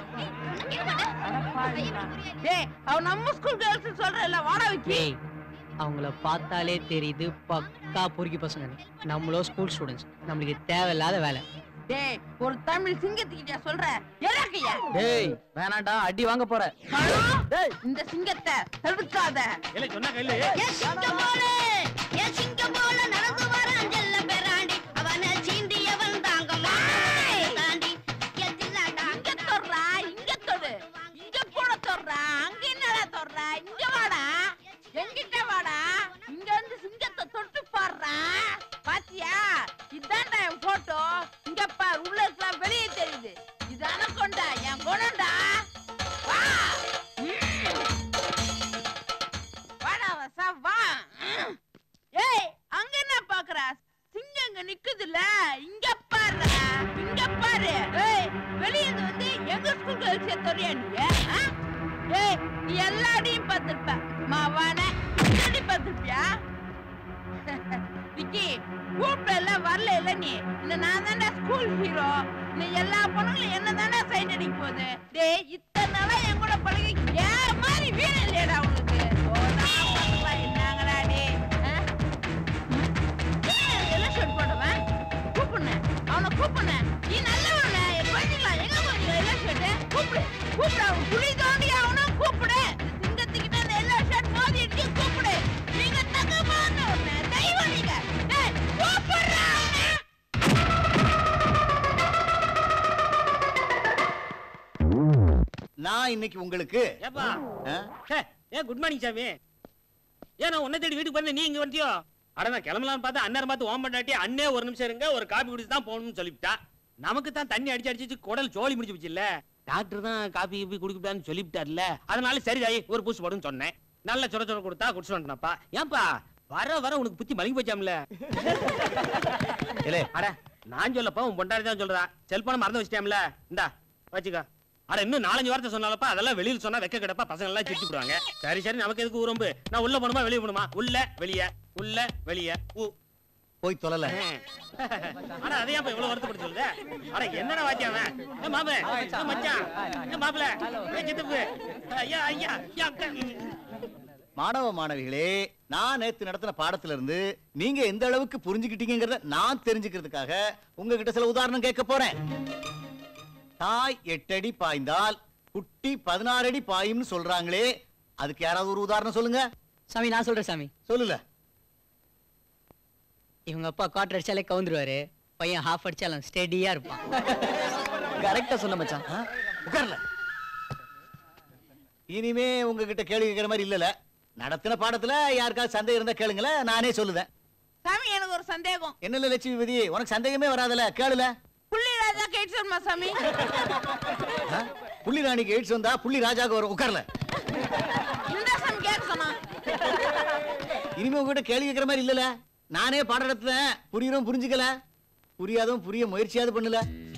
டேய் அவ நம்ம ஸ்கூல் கேர்ள்ஸ் சொல்றல வாடா விக்கி ஏய் அவங்கள பார்த்தாலே தெரியுது பக்கா பொறுக்கி பசங்க நம்மளோ ஸ்கூல் ஸ்டூடெண்ட்ஸ் நம்மளுக்கு தேவையில்லாத வேலை டேய் ஒரு தமிழ் சிங்கத்துக்கிட்ட சொல்ற இறக்கையா டேய் வேணாண்டா அடி வாங்க போற டேய் இந்த சிங்கத்தை தடுக்காத இல்ல சொன்னா கையில என் சிங்கம் போல என் சிங்கம் போல நடந்து வரான் செல்ல பெறாண்டி அவனை சீண்டியவன் தாங்க மாட்டான் தாண்டி என் சில்லாண்டா இங்க தொடுறா இங்க தொடு இங்க கூட தொடுறா அங்க என்னடா தொடுறா இங்க வாடா எங்கிட்ட வாடா இங்க வந்து சிங்கத்தை தொட்டு பாடுறா பாத்தியா இதான்டா என் போட்டோ இங்க பாரு உள்ள இருக்கலாம் வெளியே தெரியுது இது அனக்கொண்டா என் குணம்டா வா ம். வாடா வசா வா ம். ஏய் அங்க என்ன பாக்குற சிங்கம் இங்க நிக்குதுல இங்க பாரு இங்க பாரு ஏய் வெளிய இருந்து வந்து எங்க ஸ்கூல் கேர்ள்ஸ் தெரியா நீ ஆ? ஏய் நீ எல்லா அடியும் பார்த்திருப்ப மாவான அடி பார்த்திருப்பியா விக்கி கூப்பிட்ட எல்லாம் வரல இல்ல நீ இந்த நான் தானே ஸ்கூல் ஹீரோ நீ எல்லா பொண்ணுங்களும் என்ன தானே சைட் அடிக்க போகுது டேய் இத்தனை நாளா என் கூட பழகி ஏன் மாதிரி வீரம் இல்லையடா உனக்கு போடா, பரவா, என்னங்கடா டேய் ஆ? ஏன் எல்லாம் ஷர்ட் போட்டவன் கூப்பிடுனேன் அவனை கூப்பிடுனேன் நீ நல்லவன போயிடலாம் எங்க போறீங்க எல்லாம் ஷர்ட் கூப்பிடு கூப்பிடு அவன் குழி தோண்டி அவனும் கூப்பிடு இந்த சிங்கத்துக்கிட்ட அந்த எல்லா ஷர்ட் மோதி இருக்கு கூப்பிடு நீங்க தங்கமான ஒண்ணு தெய்வம் நீங்க டேய் கூப்பிடுறா அவனை நான் இன்னைக்கு உங்களுக்கு ஏப்பா ஆ? ஹே, ஏ குட் மார்னிங் சாமி ஏன் நான் உன்னை தேடி வீட்டுக்கு வந்து நீ இங்க வந்துட்டியோ அட நான் கிளம்பலாம்னு பார்த்தா அண்ணன் பார்த்து ஓம் பண்ணாட்டி அண்ணே ஒரு நிமிஷம் இருங்க ஒரு காபி குடிச்சு தான் போகணும்னு சொல்லிவிட்டா நமக்கு தான் தண்ணி அடிச்சு அடிச்சு குடல் சோழி முடிச்சு போச்சு இல்ல டாக்டர் தான் காபி கீபி குடிக்கக்கூடாதுன்னு சொல்லிவிட்டார்ல அதனால சரி தாயி ஒரு பூசு போடுன்னு சொன்னேன் நல்ல சுட சுட கொடுத்தா குடிச்சு வந்துட்டேன்ப்பா ஏன்பா வர வர உனக்கு புத்தி மலிங்கி போச்சாம்ல ஏலே அட நான் சொல்லப்பா உன் பொண்டாடி தான் சொல்றா செல்போனை மறந்து வச்சிட்டேன்ல இந்தா வச்சுக்கோ அட இன்னும் நாலஞ்சு வார்த்தை சொன்னாலப்பா அதெல்லாம் வெளியில சொன்னா வெக்க கிடப்பா பசங்க எல்லாம் சிரிச்சு போடுவாங்க சரி சரி நமக்கு எதுக்கு ஊரம்பு நான் உள்ள போணுமா வெளிய போணுமா உள்ள வெளிய உள்ள வெளிய ஊ போய் தொலைல அட அதையா இப்ப இவ்வளவு வருத்தப்பட்டு சொல்லுது அட என்னடா வாத்தியாம ஏ மாமே ஏ மச்சான் ஏ மாப்பிள ஏ சித்தப்பு ஐயா ஐயா ஐயா அக்கா. மாணவ மாணவிகளே நான் நேத்து நடத்தின பாடத்துல இருந்து நீங்க எந்த அளவுக்கு புரிஞ்சுக்கிட்டீங்கறத நான் தெரிஞ்சுக்கிறதுக்காக உங்ககிட்ட சில உதாரணம் கேட்க போறேன் தாய் எட்டு அடி பாய்ந்தால் குட்டி பதினாறு அடி பாயும்னு சொல்றாங்களே அதுக்கு யாராவது ஒரு உதாரணம் சொல்லுங்க சாமி நான் சொல்றேன் சாமி சொல்லுல இவங்க அப்பா குவார்டர் அடிச்சாலே கவுந்துருவாரு பையன் ஹாஃப் அடிச்சாலும் ஸ்டெடியா இருப்பான் கரெக்டா சொன்ன மச்சான் உட்கார்ல இனிமே உங்ககிட்ட கேள்வி கேட்கிற மாதிரி இல்லல நடத்தின பாடத்துல யாருக்காவது சந்தேகம் இருந்தா கேளுங்களேன் நானே சொல்லுவேன் சாமி எனக்கு ஒரு சந்தேகம் என்னல லட்சுமி விதி உனக்கு சந்தேகமே வராதுல கேளுல புள்ளி ராஜா கேட்டுமா சாமி ஆ? புள்ளி ராணிக்கு எய்ட்ஸ் வந்தா புள்ளி ராஜாக்கு வரும் உட்கார்ல இந்த சாமி கேட்க சொன்னா இனிமே உங்ககிட்ட கேள்வி கேட்கிற மாதிரி இல்லல நானே பாடம் நடத்துறேன் புரியுறோம் புரிஞ்சுக்கல புரியாதவன் புரிய முயற்சியாவது பண்ணல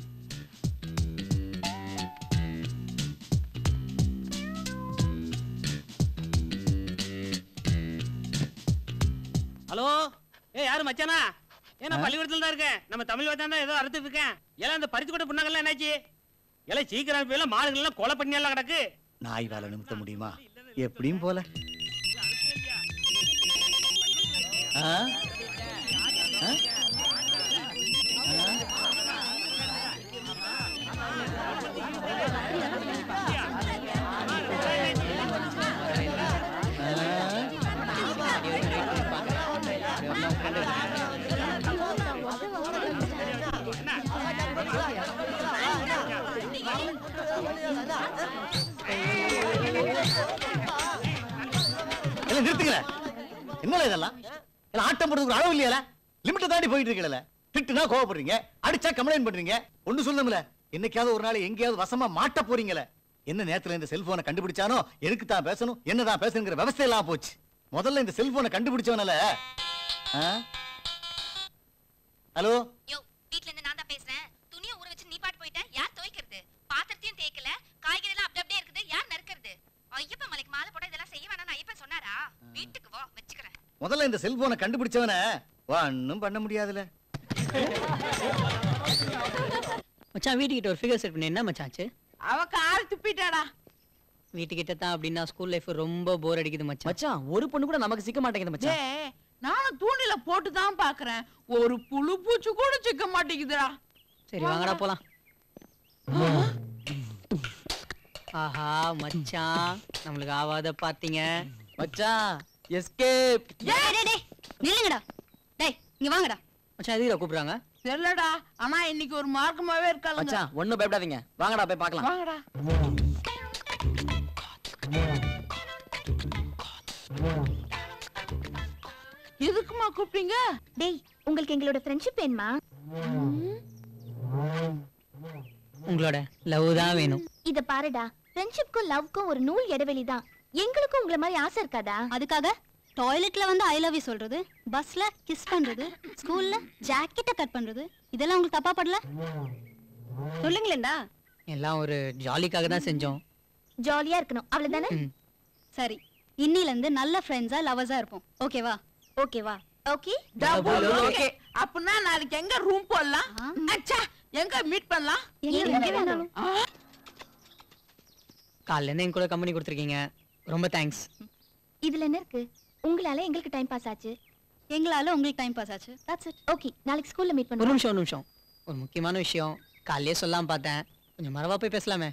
ஹலோ ஏ யாரு மச்சானா ஏ நான் பள்ளிக்கூடத்துல தான் இருக்கேன் நம்ம தமிழ் வாத்தியம் தான் ஏதோ அறுத்துட்டு இருக்கேன் எல்லாம் அந்த பறிச்சு கூட புண்ணாங்கல்லாம் என்னாச்சு எல்லாம் சீக்கிரம் போயில மாடுகள் எல்லாம் கொலை பண்ணி எல்லாம் கிடக்கு நாய் வேலை நிமித்த முடியுமா எப்படியும் போல ஆ? ஆ? எல்லாம் நிறுத்துங்கள என்னல இதெல்லாம் எல்லாம் ஆட்டம் போடுறதுக்கு ஒரு அளவு இல்லையால லிமிட்டை தாண்டி போயிட்டு இருக்கல திட்டுனா கோவப்படுறீங்க அடிச்சா கம்ப்ளைண்ட் பண்றீங்க ஒண்ணு சொல்லுங்கள என்னைக்காவது ஒரு நாள் எங்கேயாவது வசமா மாட்ட போறீங்களே என்ன நேரத்துல இந்த செல்போனை கண்டுபிடிச்சானோ எதுக்கு தான் பேசணும் என்னதான் பேசணுங்கிற விவசாயம் எல்லாம் போச்சு முதல்ல இந்த செல்போனை கண்டுபிடிச்சவனால ஹலோ யோ வீட்ல இருந்து நான் தான் பேசுறேன் துணியை ஊற வச்சு நீ பாட்டு போயிட்ட யார் துவைக்கிறது பாத்திரத்தையும் தேய்க்கல காய்கறி எல்லாம் அப்படி அப்படியே இருக்குது யார் நறுக்கிறது ஐயப்பன் மலைக்கு மாலை போட இதெல்லாம் செய்ய வேணாம்னு ஐயப்பன் சொன்னாரா வீட்டுக்கு வா வச்சுக்கிறேன் முதல்ல இந்த செல்போனை கண்டுபிடிச்சவன ஒன்னும் பண்ண முடியாதுல மச்சான் வீட்டுக்கிட்ட ஒரு ஃபிகர் செட் பண்ணி என்ன மச்சான் ஆச்சு அவ கால் துப்பிட்டாடா வீட்டுக்கிட்ட தான் அப்படின்னா ஸ்கூல் லைஃப் ரொம்ப போர் அடிக்குது மச்சான் மச்சான் ஒரு பொண்ணு கூட நமக்கு சிக்க மாட்டேங்குது மச்சான் டேய் நானும் தூண்டில போட்டு தான் பாக்குறேன் ஒரு புழு பூச்சி கூட சிக்க மாட்டேங்குதுடா சரி வாங்கடா போலாம் ஆஹா மச்சான் நம்மளுக்கு ஆவாத பாத்தீங்க மச்சான் எஸ்கேப் டேய் டேய் டேய் நில்லுங்கடா டேய் இங்க வாங்கடா மச்சான் எதுக்குடா கூப்பிடுறாங்க தெரியலடா ஆனா இன்னைக்கு ஒரு மார்க்கமாவே இருக்காளுங்க மச்சான் ஒண்ணும் பயப்படாதீங்க வாங்கடா போய் பார்க்கலாம் வாங்கடா எதுக்குமா கூப்பிட்டீங்க டேய் உங்களுக்கு எங்களோட ஃப்ரெண்ட்ஷிப் வேணுமா உங்களோட லவ் தான் வேணும் இத பாருடா ஃப்ரெண்ட்ஷிப்க்கும் லவ்க்கும் ஒரு நூல் இடைவெளி தான் எங்களுக்கும் உங்கள மாதிரி ஆசை இருக்காதா அதுக்காக டாய்லெட்ல வந்து ஐ லவ் யூ சொல்றது பஸ்ல கிஸ் பண்றது ஸ்கூல்ல ஜாக்கெட்ட கட் பண்றது இதெல்லாம் உங்களுக்கு தப்பா படல சொல்லுங்களேண்டா எல்லாம் ஒரு ஜாலிக்காக தான் செஞ்சோம் ஜாலியா இருக்கணும் அவ்வளவுதானே ம். சரி இன்னில இருந்து நல்ல ஃப்ரெண்ட்ஸா லவர்ஸா இருப்போம் ஓகேவா ஓகேவா ஓகே டபுள் ஓகே அப்படின்னா நாளைக்கு எங்க ரூம் போடலாம் அச்சா எங்க மீட் பண்ணலாம் எங்க வேணாலும் ஆ, காலைல இருந்து என் கூட கம்பெனி கொடுத்துருக்கீங்க ரொம்ப தேங்க்ஸ் இதுல என்ன இருக்கு உங்களால எங்களுக்கு டைம் பாஸ் ஆச்சு எங்களால உங்களுக்கு டைம் பாஸ் ஆச்சு தட்ஸ் இட் ஓகே நாளைக்கு ஸ்கூல்ல மீட் ஒரு பண்ணுவோம் நிமிஷம் ஒரு நிமிஷம் ஒரு முக்கியமான விஷயம் காலையிலே சொல்லாம பார்த்தேன் கொஞ்சம் மறவா போய் பேசலாமே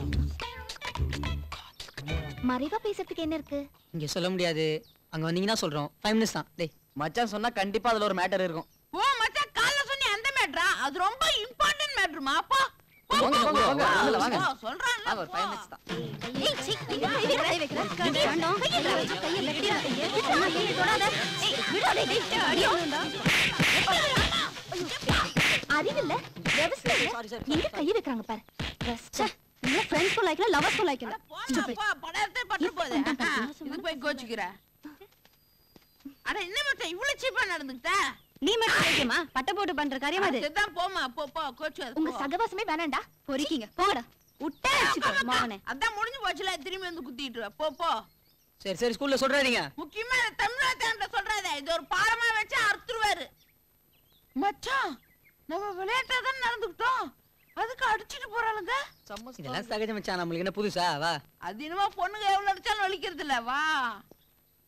மறைவா பேசுறதுக்கு என்ன இருக்கு இங்க சொல்ல முடியாது அங்க வந்தீங்கன்னா சொல்றோம் ஃபைவ் மினிட்ஸ் தான் டேய் மச்சான் சொன்னா கண்டிப்பா அதுல ஒரு மேட்டர் இருக்கும் ஓ மச்சான் காலைல சொன்னி அந்த மேட்ரா அது ரொம்ப இம்பார்ட்டன்ட் மேட்ருமா அப்பா போ, வாங்க, போ, வாங்க, போ, வாங்க, போ. வாங்க, வாங்க. போ, சொல்றான்ல, வாங்க, ஒரு போ. five minutes தான். ஏய் சீ எங்க கை வைக்கிற கை வைக்கிற கை வேண்டாம் கையில வச்சு கையில விடுடா கையை விடுடா கையை தொடாத ஏய் விடுடா டேய் டேய் அடியோ அறிவில்ல விவசாய எங்க கை வைக்கறாங்க பாரு ச்சே இல்ல ஃப்ரெண்ட்ஸ்க்கும் லைக்ல லவர்ஸ்க்கும் லைக்ல போடா, போ, படத்தை பட்டு போகுது. ஆ, இது போய் கோச்சுக்கிற அட என்ன மச்சான் இவ்வளவு சீப்பா நடந்துக்கிட்ட நீ மட்டும் வைக்கமா பட்ட போட்டு பண்ற காரியம் அது அதுதான் போமா போ போ கோச்சு அது, உங்க போ. சகவாசமே வேணாம்டா பொறிக்கீங்க போங்கடா விட்டா வச்சுக்கோ மாவனே அதான் முடிஞ்சு போச்சுல திரும்பி வந்து குத்திட்டு வா. போ போ சரி சரி ஸ்கூல்ல சொல்றாதீங்க முக்கியமா இந்த தமிழ்நாட்டு சொல்றாத இது ஒரு பாடமா வச்சு அறுத்துருவாரு மச்சான் நம்ம விளையாட்டா தான் நடந்துக்கிட்டோம் அதுக்கு அடிச்சிட்டு போறாளுங்க இதெல்லாம் சகஜம் மச்சான் நம்மளுக்கு என்ன புதுசா வா அது என்னமோ பொண்ணுங்க எவ்வளவு அடிச்சாலும் வலிக்கிறது இல்ல வா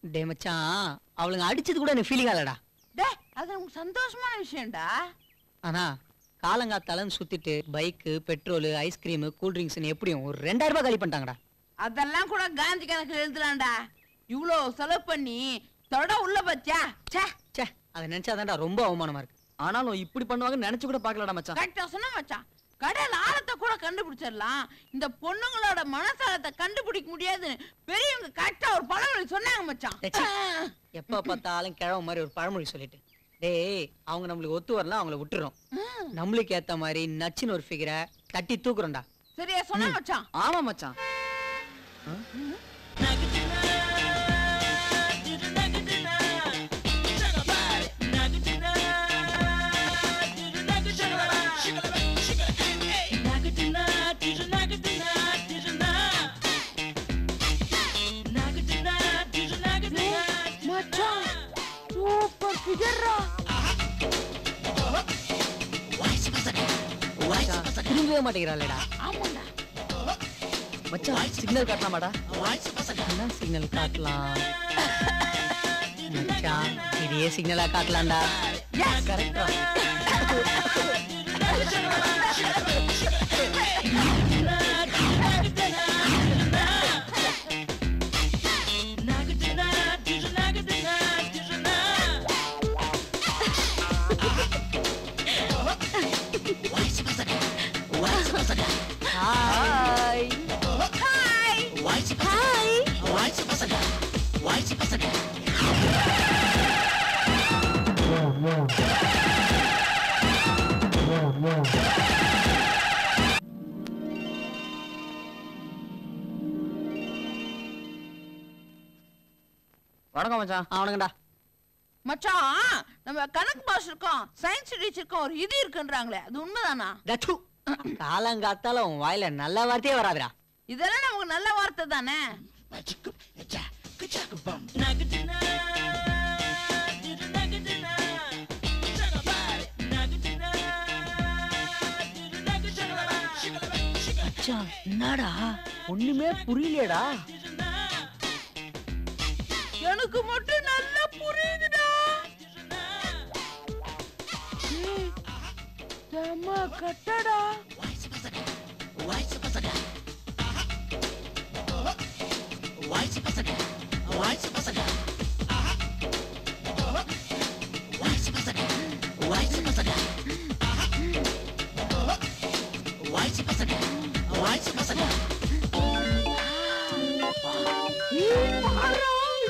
டே மச்சான் அவளுங்க அடிச்சது கூட எனக்கு ஃபீலிங் ஆகலடா டேய் அது உனக்கு சந்தோஷமான விஷயம்டா ஆனா காலங்காத்தாலன்னு சுத்திட்டு பைக்கு பெட்ரோலு ஐஸ்கிரீமு கூல் ட்ரிங்க்ஸ்னு எப்படியும் ஒரு ரெண்டாயிரம் ரூபாய் காலி பண்ணிட்டாங்கடா அதெல்லாம் கூட காந்தி கணக்குல எழுதலாம்டா இவ்ளோ செலவு பண்ணி தொட உள்ள பச்சா ச்சே ச்சே அதை நினைச்சாதான்டா ரொம்ப அவமானமா இருக்கு ஆனாலும் இப்படி பண்ணுவாங்கன்னு நினைச்சு கூட பார்க்கலடா மச்சான் கரெக்டா சொன்னா மச்சான் கடல் ஆழத்தை கூட கண்டுபிடிச்சிடலாம் இந்த பொண்ணுங்களோட மனசாலத்தை கண்டுபிடிக்க முடியாதுன்னு பெரியவங்க கரெக்டா ஒரு பழமொழி சொன்னாங்க மச்சான் ச்சே. எப்ப பார்த்தாலும் கிழவ மாதிரி ஒரு பழமொழி சொல்லிட்டு டேய் அவங்க நம்மளுக்கு ஒத்து வரலாம் அவங்கள விட்டுறோம் நம்மளுக்கு ஏத்த மாதிரி நச்சுன்னு ஒரு ஃபிகரை தட்டி தூக்குறோம்டா சரியா சொன்னா மச்சான் ஆமா மச்சான் மச்சான் சூப்பர் ஃபிகர்ரா மச்சான், திரும்பவே மாட்டேங்கிறாளேடா ஆமாடா மச்சான் சிக்னல் காட்டலாமாடா என்ன சிக்னல் காட்டலாம் மச்சான் இதையே சிக்னலா காட்டலாம்டா கரெக்டா ஹாய் வணக்கம் மச்சான் அவனுங்கடா மச்சான் நம்ம கணக்கு பாஸ் இருக்கோம் சயின்ஸ் டீச்சருக்கும் ஒரு இது இருக்குன்றாங்களே அது உண்மைதானா டச்சு காலங்காத்தால உன் வாயில நல்ல வார்த்தையே வராதுடா இதெல்லாம் நமக்கு நல்ல வார்த்தை தானே மச்சான் என்னடா ஒண்ணுமே புரியலையேடா எனக்கு மட்டும் நல்லா புரியுதுடா ஏய், செம்ம கட்டடா ஏய், பாரா.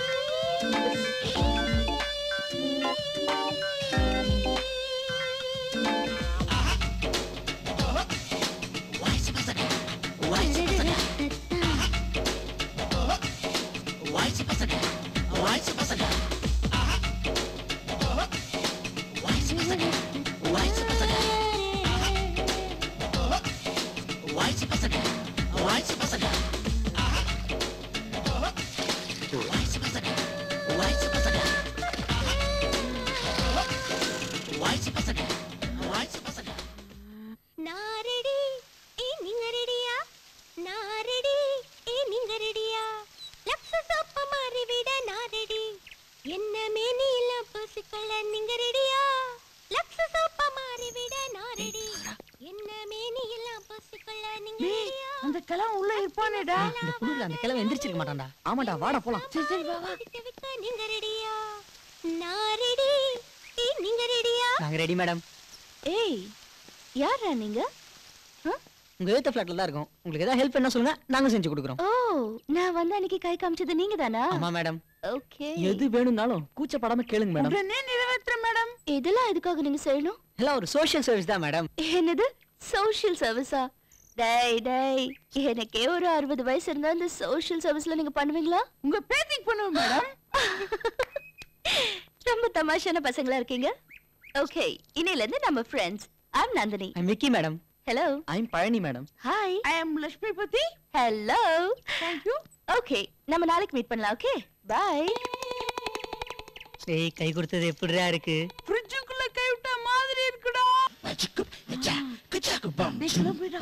நாரடி ஏ நீங்க ரெடியா நாரடி ஏ நீங்க ரெடியா லக்ஸ சோப்ப மாறி விட நாரடி என்ன மேனியில பசுக்கள நீங்க ரெடியா லக்ஸ சோப்ப மாறி விட நாரடி என்ன மேனியில பசுக்கள நீங்க ஏய், ரெடியா அந்த கிழவன் உள்ள இருப்பானேடா இந்த குளிர்ல அந்த கிழமை எந்திரிச்சிருக்க மாட்டான்டா ஆமாடா வாடா போலாம் சரி சரி வா வா விக்க நீங்க ரெடியா நாரடி ஏ நீங்க ரெடியா நாங்க ரெடி மேடம் ஏய் யாரா நீங்க உங்க ஏத்த ஃபிளாட்ல தான் இருக்கோம் உங்களுக்கு ஏதாவது ஹெல்ப் என்ன சொல்லுங்க நாங்க செஞ்சு கொடுக்குறோம் ஓ நான் வந்து அன்னைக்கு கை காமிச்சது நீங்க தானா ஆமா மேடம் ஓகே எது வேணும்னாலும் கூச்சப்படாம கேளுங்க மேடம் உடனே நிறைவேற்ற மேடம் இதெல்லாம் எதுக்காக நீங்க செய்யணும் எல்லாம் ஒரு சோஷியல் சர்வீஸ் தான் மேடம் என்னது சோஷியல் சர்வீஸா டேய் டேய் எனக்கே ஒரு அறுபது வயசு இருந்தா இந்த சோஷியல் சர்வீஸ்ல நீங்க பண்ணுவீங்களா உங்க பேத்திக்கு பண்ணுவோம் மேடம் ரொம்ப தமாஷான பசங்களா இருக்கீங்க ஓகே இன்னையில இருந்து நம்ம friends I'm Nandini I Mickey madam hello I'm Palani madam hi I am Lakshmi பத்தி ஹலோ தேங்க் யூ ஓகே நம்ம நாளைக்கு மீட் பண்ணலாம் ஓகே பை டேய் கை கொடுத்தது எப்படிடா இருக்கு ஃப்ரிட்ஜுக்குள்ள கை விட்ட மாதிரி இருக்குடா டேய், கிளம்புடா.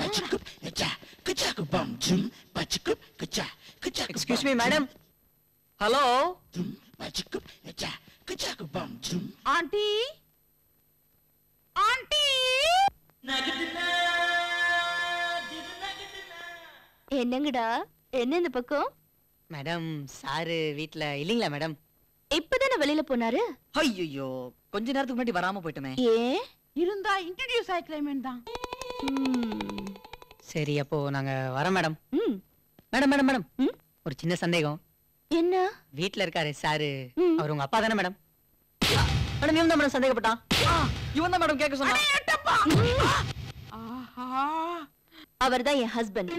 Excuse me madam hello aunty aunty என்னங்கடா என்ன இந்த பக்கம் மேடம் சாரு வீட்ல இல்லீங்களா மேடம் இப்பதானே வெளியில போனாரு ஐயோ கொஞ்ச நேரத்துக்கு முன்னாடி வராம போயிட்டோமே ஏன் இருந்தா இன்ட்ரடியூஸ் ஆயிக்கலாமேன்னு தான் சரி அப்போ நாங்க வரோம் மேடம் ம் மேடம் மேடம் மேடம் ஒரு சின்ன சந்தேகம் என்ன வீட்ல இருக்காரு சாரு அவர் உங்க அப்பா தானே மேடம் மேடம் இவன் தான் மேடம் சந்தேகப்பட்டான் இவன் தான் மேடம் கேட்க சொன்னா அவர்தான் என் ஹஸ்பண்ட்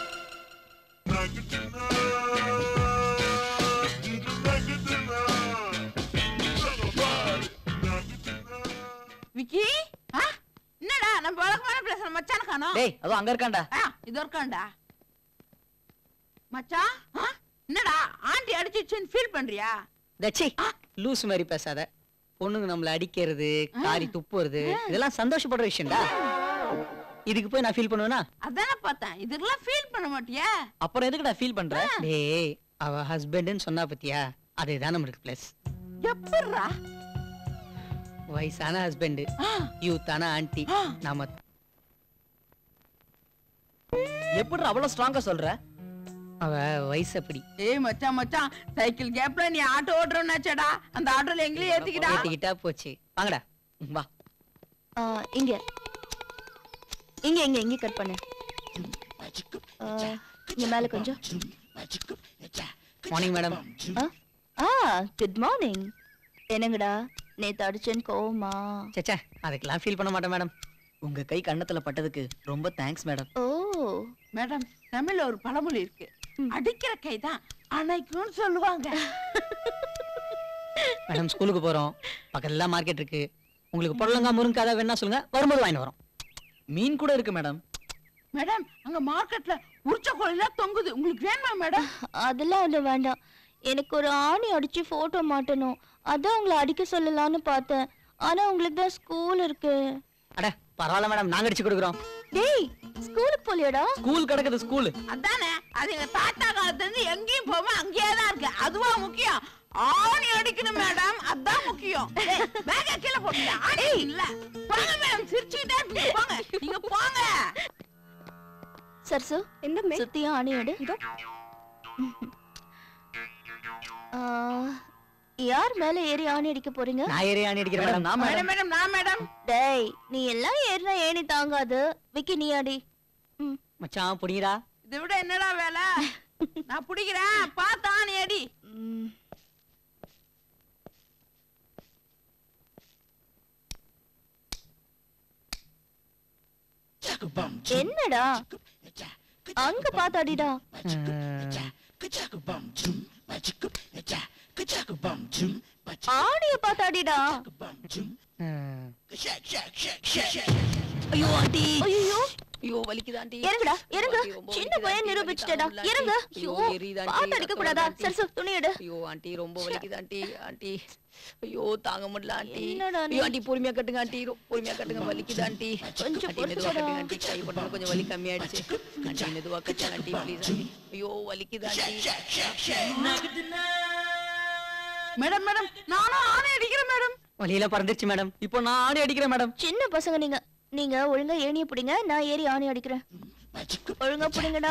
விக்கி ஆ? என்னடா நம்ம வழக்கமான பேசுற மச்சான காணோம் டேய் அதோ அங்க இருக்கான்டா ஆ, இது இருக்கான்டா மச்சான் ஆ? என்னடா ஆண்டி அடிச்சிச்சுன்னு ஃபீல் பண்றியா தச்சி லூஸ் மாதிரி பேசாத பொண்ணுங்க நம்மள அடிக்கிறது காரி துப்புறது இதெல்லாம் சந்தோஷப்படுற விஷயம்டா இதுக்கு போய் நான் ஃபீல் பண்ணுவேனா அதானே பார்த்தேன் இதுக்கெல்லாம் ஃபீல் பண்ண மாட்டியா அப்புறம் எதுக்குடா ஃபீல் பண்ற டேய் அவ ஹஸ்பண்ட்னு சொன்னா பத்தியா அதுதான் நம்மளுக்கு பிளஸ் எப்படிரா வயசான ஹஸ்பண்ட் யூத்தான ஆன்ட்டி நாம எப்படி அவ்வளவு ஸ்ட்ராங்கா சொல்ற அவ வயசு அப்படி ஏய் மச்சான் மச்சான் சைக்கிள் கேப்ல நீ ஆட்டோ ஓட்டுறோம்னாச்சடா அந்த ஆட்டோல எங்களையும் ஏத்திக்கிடா ஏத்திக்கிட்டா போச்சு வாங்கடா வா ஆ, இங்க இங்க இங்க இங்க கட் பண்ணு ஆ, இங்க மேல கொஞ்சம் மார்னிங் மேடம் ஆ? ஆ குட் மார்னிங் என்னங்கடா நேத்து அடிச்சேன்னு கோவமா சச்சா அதுக்கெல்லாம் ஃபீல் பண்ண மாட்டேன் மேடம் உங்க கை கண்ணத்துல பட்டதுக்கு ரொம்ப தேங்க்ஸ் மேடம் ஓ மேடம் தமிழ்ல ஒரு பழமொழி இருக்கு அடிக்கிற கைதான் அணைக்கும்னு சொல்லுவாங்க மேடம் ஸ்கூலுக்கு போறோம் பக்கத்துல மார்க்கெட் இருக்கு உங்களுக்கு புடலங்கா முருங்கா ஏதாவது வேணா சொல்லுங்க வரும்போது வாங்கிட்டு வரோம் மீன் கூட இருக்கு மேடம் மேடம் அங்க மார்க்கெட்ல உரிச்ச கோழிலாம் தொங்குது உங்களுக்கு வேணுமா மேடம் அதெல்லாம் ஒண்ணு வேண்டாம் எனக்கு ஒரு ஆணி அடிச்சு போட்டோ மாட்டணும் அதான் உங்களை அடிக்க சொல்லலாம்னு பார்த்தேன் ஆனா உங்களுக்கு தான் ஸ்கூல் இருக்கு அட பரவாயில்ல மேடம் நாங்க அடிச்சு கொடுக்குறோம் டேய் ஸ்கூலுக்கு போலியாடா ஸ்கூல் கிடக்குது ஸ்கூல் அதானே அது எங்க தாத்தா காலத்துல இருந்து எங்கேயும் போகாம அங்கேயே தான் இருக்கு அதுவா முக்கியம் ஆணி அடிக்கணும் மேடம் அதான் முக்கியம் பேக கீழே போட்டு ஆணி இல்ல போங்க மேடம் சிரிச்சுக்கிட்டே இருப்பீங்க. போங்க நீங்க போங்க சர்சு என்ன சுத்தியும் ஆணி எடு ஆ, யார் மேல ஏறி ஆணி அடிக்க போறீங்க நான் ஏறி ஆணி அடிக்கிறேன் மேடம் நான் மேடம் மேடம் நான் மேடம் டேய் நீ எல்லாம் ஏறினா ஏணி தாங்காது விக்கி நீ அடி மச்சான் புடிங்கடா இதை விட என்னடா வேலை நான் பிடிக்கிறேன் பார்த்து ஆணி அடி என்னடா அங்க பார்த்து அடிடா ஆணிய பார்த்து அடிடா ஐயோ ஆண்டி ஐயோ ஐயோ வலிக்குது ஆண்டி இறங்குடா இறங்கு சின்ன பையன் நிரூபிச்சிட்டடா இறங்கு ஐயோ பார்த்து அடிக்க கூடாதா சரசு துணி எடு ஐயோ ஆண்டி ரொம்ப வலிக்குது ஆண்டி ஆண்டி ஐயோ தாங்க முடியல ஆண்டி என்னடா நீ? ஐயோ ஆண்டி பொறுமையா கட்டுங்க ஆண்டி ரொ- பொறுமையா கட்டுங்க வலிக்குது ஆண்டி கொஞ்சம் ஆண்டி மெதுவா பொறுத்துக்கடா. கட்டுங்க ஆண்டி கை பட்டு கொஞ்சம் வலி கம்மியாயிடுச்சு ஆண்டி மெதுவா கட்டுங்க ஆண்டி ப்ளீஸ் ஆண்டி ஐயோ வலிக்குது ஆண்டி மேடம் மேடம் நானும் ஆணி அடிக்கிறேன் மேடம் வலியில பறந்துருச்சு மேடம் இப்போ நான் ஆணி அடிக்கிறேன் மேடம் சின்ன பசங்க நீங்க நீங்க ஒழுங்கா ஏணிய பிடிங்க நான் ஏறி ஆணி அடிக்கிறேன் ஒழுங்கா பிடிங்கடா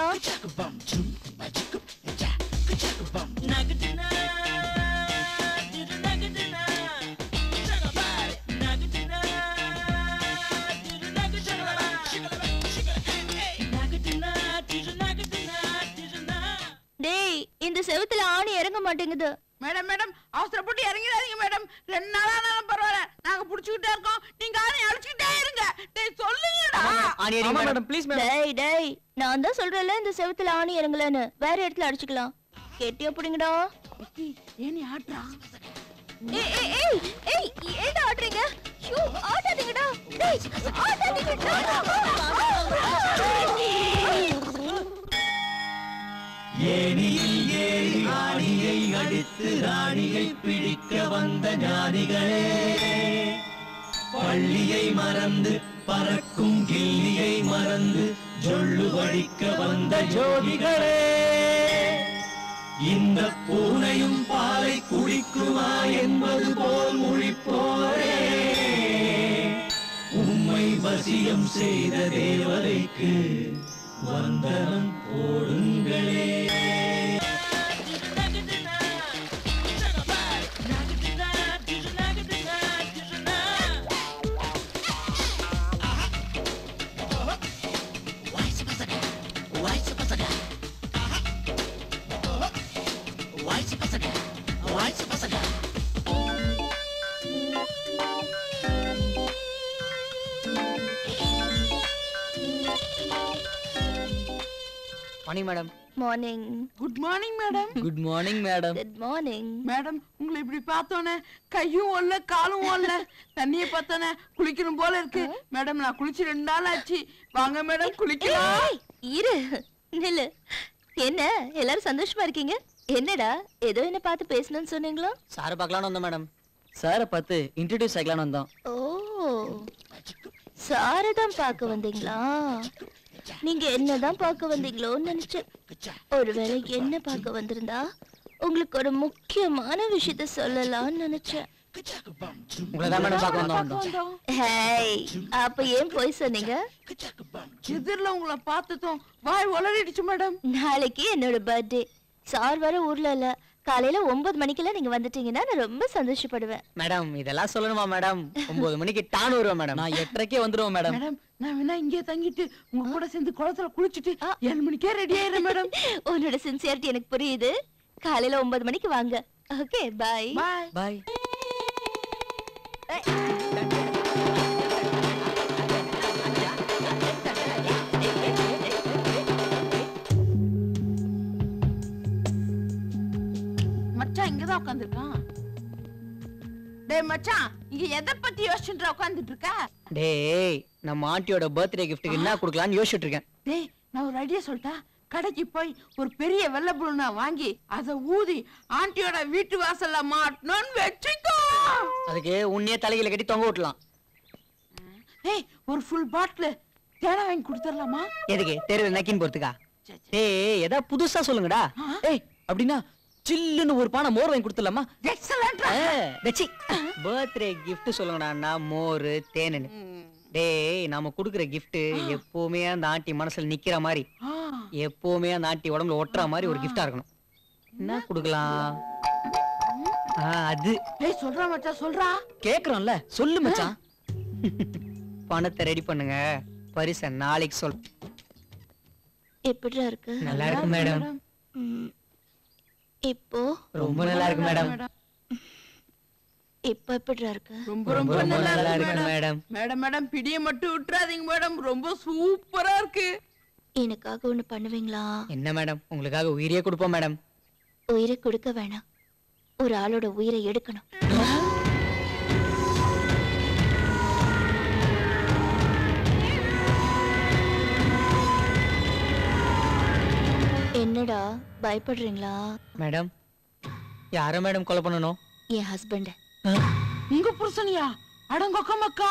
டேய் இந்த செவுத்துல ஆணி இறங்க மாட்டேங்குது மேடம் மேடம் அவசரப்பட்டு இறங்கிடாதீங்க மேடம் ரெண்டு நாளா நாளும் பரவாயில்ல நாங்க புடிச்சுக்கிட்டே இருக்கோம் நீங்க ஆணி அடிச்சுக்கிட்டே இருங்க டேய் சொல்லுங்கடா ஆணி அடிங்க ஆமா மேடம் மேடம் ப்ளீஸ் மேடம் டேய் டேய் நான் தான் சொல்றேன்ல இந்த செவுத்துல ஆணி இறங்கலன்னு வேற இடத்துல அடிச்சுக்கலாம் கெட்டியா பிடிங்கடா ஏனி ஆட்றா ஏய் ஏய் ஏய் ஏய் ஏன்டா ஆடுறீங்க ஷூ ஆடாதீங்கடா டேய் ஆடாதீங்கடா ஏணியில் ஏறி ஆணியை அடித்து ராணியை பிடிக்க வந்த ஞானிகளே பள்ளியை மறந்து பறக்கும் கில்லியை மறந்து ஜொள்ளு வழிக்க வந்த ஜோதிகளே இந்த பூனையும் பாலை குடிக்குமா என்பது போல் முழிப்போரே உம்மை வசியம் செய்த தேவதைக்கு வந்தனம் போடுங்களே morning madam morning good morning madam good morning madam good morning madam உங்களை இப்படி பார்த்தோன்னே கையும் ஓடல காலும் ஓடல தண்ணியை பார்த்தோன்னே குளிக்கணும் போல இருக்கு மேடம் நான் குளிச்சு ரெண்டு நாள் ஆச்சு வாங்க மேடம் குளிக்கலாம் ஏய், இரு நில்லு என்ன எல்லாரும் சந்தோஷமா இருக்கீங்க என்னடா ஏதோ என்ன பார்த்து பேசணும்னு சொன்னீங்களா சார் பார்க்கலான்னு வந்தோம் மேடம் சாரை பார்த்து இன்ட்ரடியூஸ் ஆகலாம்னு வந்தோம் ஓ சாரதான் பார்க்க வந்தீங்களா நீங்க என்னதான் பார்க்க வந்தீங்களோன்னு நினைச்சேன் ஒருவேளை என்ன பார்க்க வந்திருந்தா உங்களுக்கு ஒரு முக்கியமான விஷயத்த சொல்லலாம்னு நினைச்சேன் உங்களை தான் மேடம் பார்க்க வந்தோம் வந்தோம் ஹேய் அப்ப ஏன் போய் சொன்னீங்க எதிரில் உங்களை பார்த்ததும் வாய் உளறிடுச்சு மேடம் நாளைக்கு என்னோட பர்த்டே சார் வர ஊர்ல இல்ல காலையில ஒன்பது மணிக்கெல்லாம் நீங்க வந்துட்டீங்கன்னா நான் ரொம்ப சந்தோஷப்படுவேன் மேடம் இதெல்லாம் சொல்லணுமா மேடம் ஒன்பது மணிக்கு டான் வருவேன் மேடம் நான் எட்டரைக்கே வந்துருவேன் மேடம் மேடம் நான் வேணா இங்கே தங்கிட்டு உங்க கூட சேர்ந்து குளத்துல குளிச்சுட்டு ஏழு மணிக்கே ரெடி ஆயிடுறேன் மேடம் உன்னோட சின்சியாரிட்டி எனக்கு புரியுது காலையில ஒன்பது மணிக்கு வாங்க ஓகே பை பாய் பாய் மச்சான் இங்கதான் உட்காந்துருக்கான் டேய் மச்சான் இங்க எதை பத்தி யோசிச்சுட்டு உட்காந்துட்டு இருக்க டேய் நம்ம ஆண்டியோட பர்த்டே கிஃப்ட்டுக்கு என்ன கொடுக்கலாம்னு யோசிச்சுட்டு இருக்கேன் டேய் நான் ஒரு ஐடியா சொல்லிட்டா கடைக்கு போய் ஒரு பெரிய வெள்ளை புழுனா வாங்கி அதை ஊதி ஆண்டியோட வீட்டு வாசல்ல மாட்டணும்னு வச்சுக்கோ அதுக்கு உன்னையே தலையில கட்டி தொங்க விட்டலாம் ஏய் ஒரு ஃபுல் பாட்டில் தேனை வாங்கி கொடுத்துடலாமா எதுக்கு தெருவில் நக்கின்னு போறதுக்கா டேய் ஏதாவது புதுசா சொல்லுங்கடா ஏய் அப்படின்னா சில்லுன்னு ஒரு பானை மோர் வாங்கி கொடுத்துடலாமா எக்ஸலன்ட் வெச்சி பர்த்டே gift சொல்லுங்கடா மோர் தேனு டேய் நாம குடுக்குற gift எப்பவுமே அந்த ஆண்டி மனசுல நிக்கிற மாதிரி எப்பவுமே அந்த ஆண்டி உடம்புல ஒட்டுற மாதிரி ஒரு gift-ஆ இருக்கணும் என்ன கொடுக்கலாம் ஆ, அது டேய் சொல்றா மச்சான் சொல்றா கேக்குறோம்ல சொல்லு மச்சான் பணத்தை ரெடி பண்ணுங்க பரிசை நாளைக்கு சொல் எப்படிடா இருக்கு நல்லா இருக்கு மேடம் ம். இப்போ ரொம்ப நல்லா இருக்கு மேடம் இப்போ எப்படிடா இருக்கு ரொம்ப ரொம்ப நல்லா இருக்கு மேடம் மேடம் மேடம் மேடம் பிடிய மட்டும் விட்டுறாதீங்க மேடம் ரொம்ப சூப்பரா இருக்கு எனக்காக ஒண்ணு பண்ணுவீங்களா என்ன மேடம் உங்களுக்காக உயிரையே கொடுப்போம் மேடம் உயிரை கொடுக்க வேணாம் ஒரு ஆளோட உயிரை எடுக்கணும் என்னடா பயப்படுறீங்களா மேடம் யார மேடம் கொலை பண்ணணும் என் ஹஸ்பண்ட் உங்க புருஷனியா அடங்கொக்க மக்கா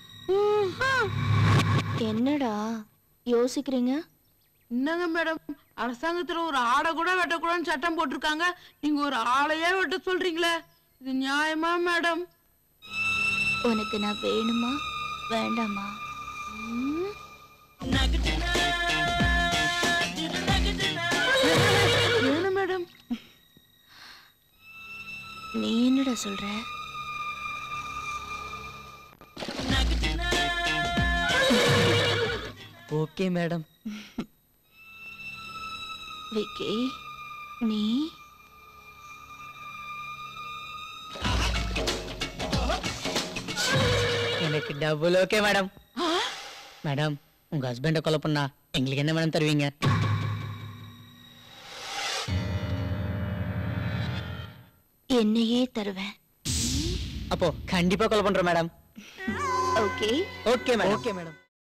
என்னடா யோசிக்கிறீங்க என்னங்க மேடம் அரசாங்கத்துல ஒரு ஆடை கூட வெட்டக்கூடாதுன்னு சட்டம் போட்டிருக்காங்க நீங்க ஒரு ஆளையே வெட்ட சொல்றீங்களே இது நியாயமா மேடம் உனக்கு நான் வேணுமா வேண்டாமா வேணும் மேடம் நீ என்னடா சொல்ற ஓகே மேடம் விக்கி நீ எனக்கு டபுள் ஓகே மேடம் மேடம் உங்க ஹஸ்பண்ட கொலை பண்ணா எங்களுக்கு என்ன மேடம் தருவீங்க என்னையே தருவேன் அப்போ கண்டிப்பா கொலை பண்றோம் madam okay okay madam okay madam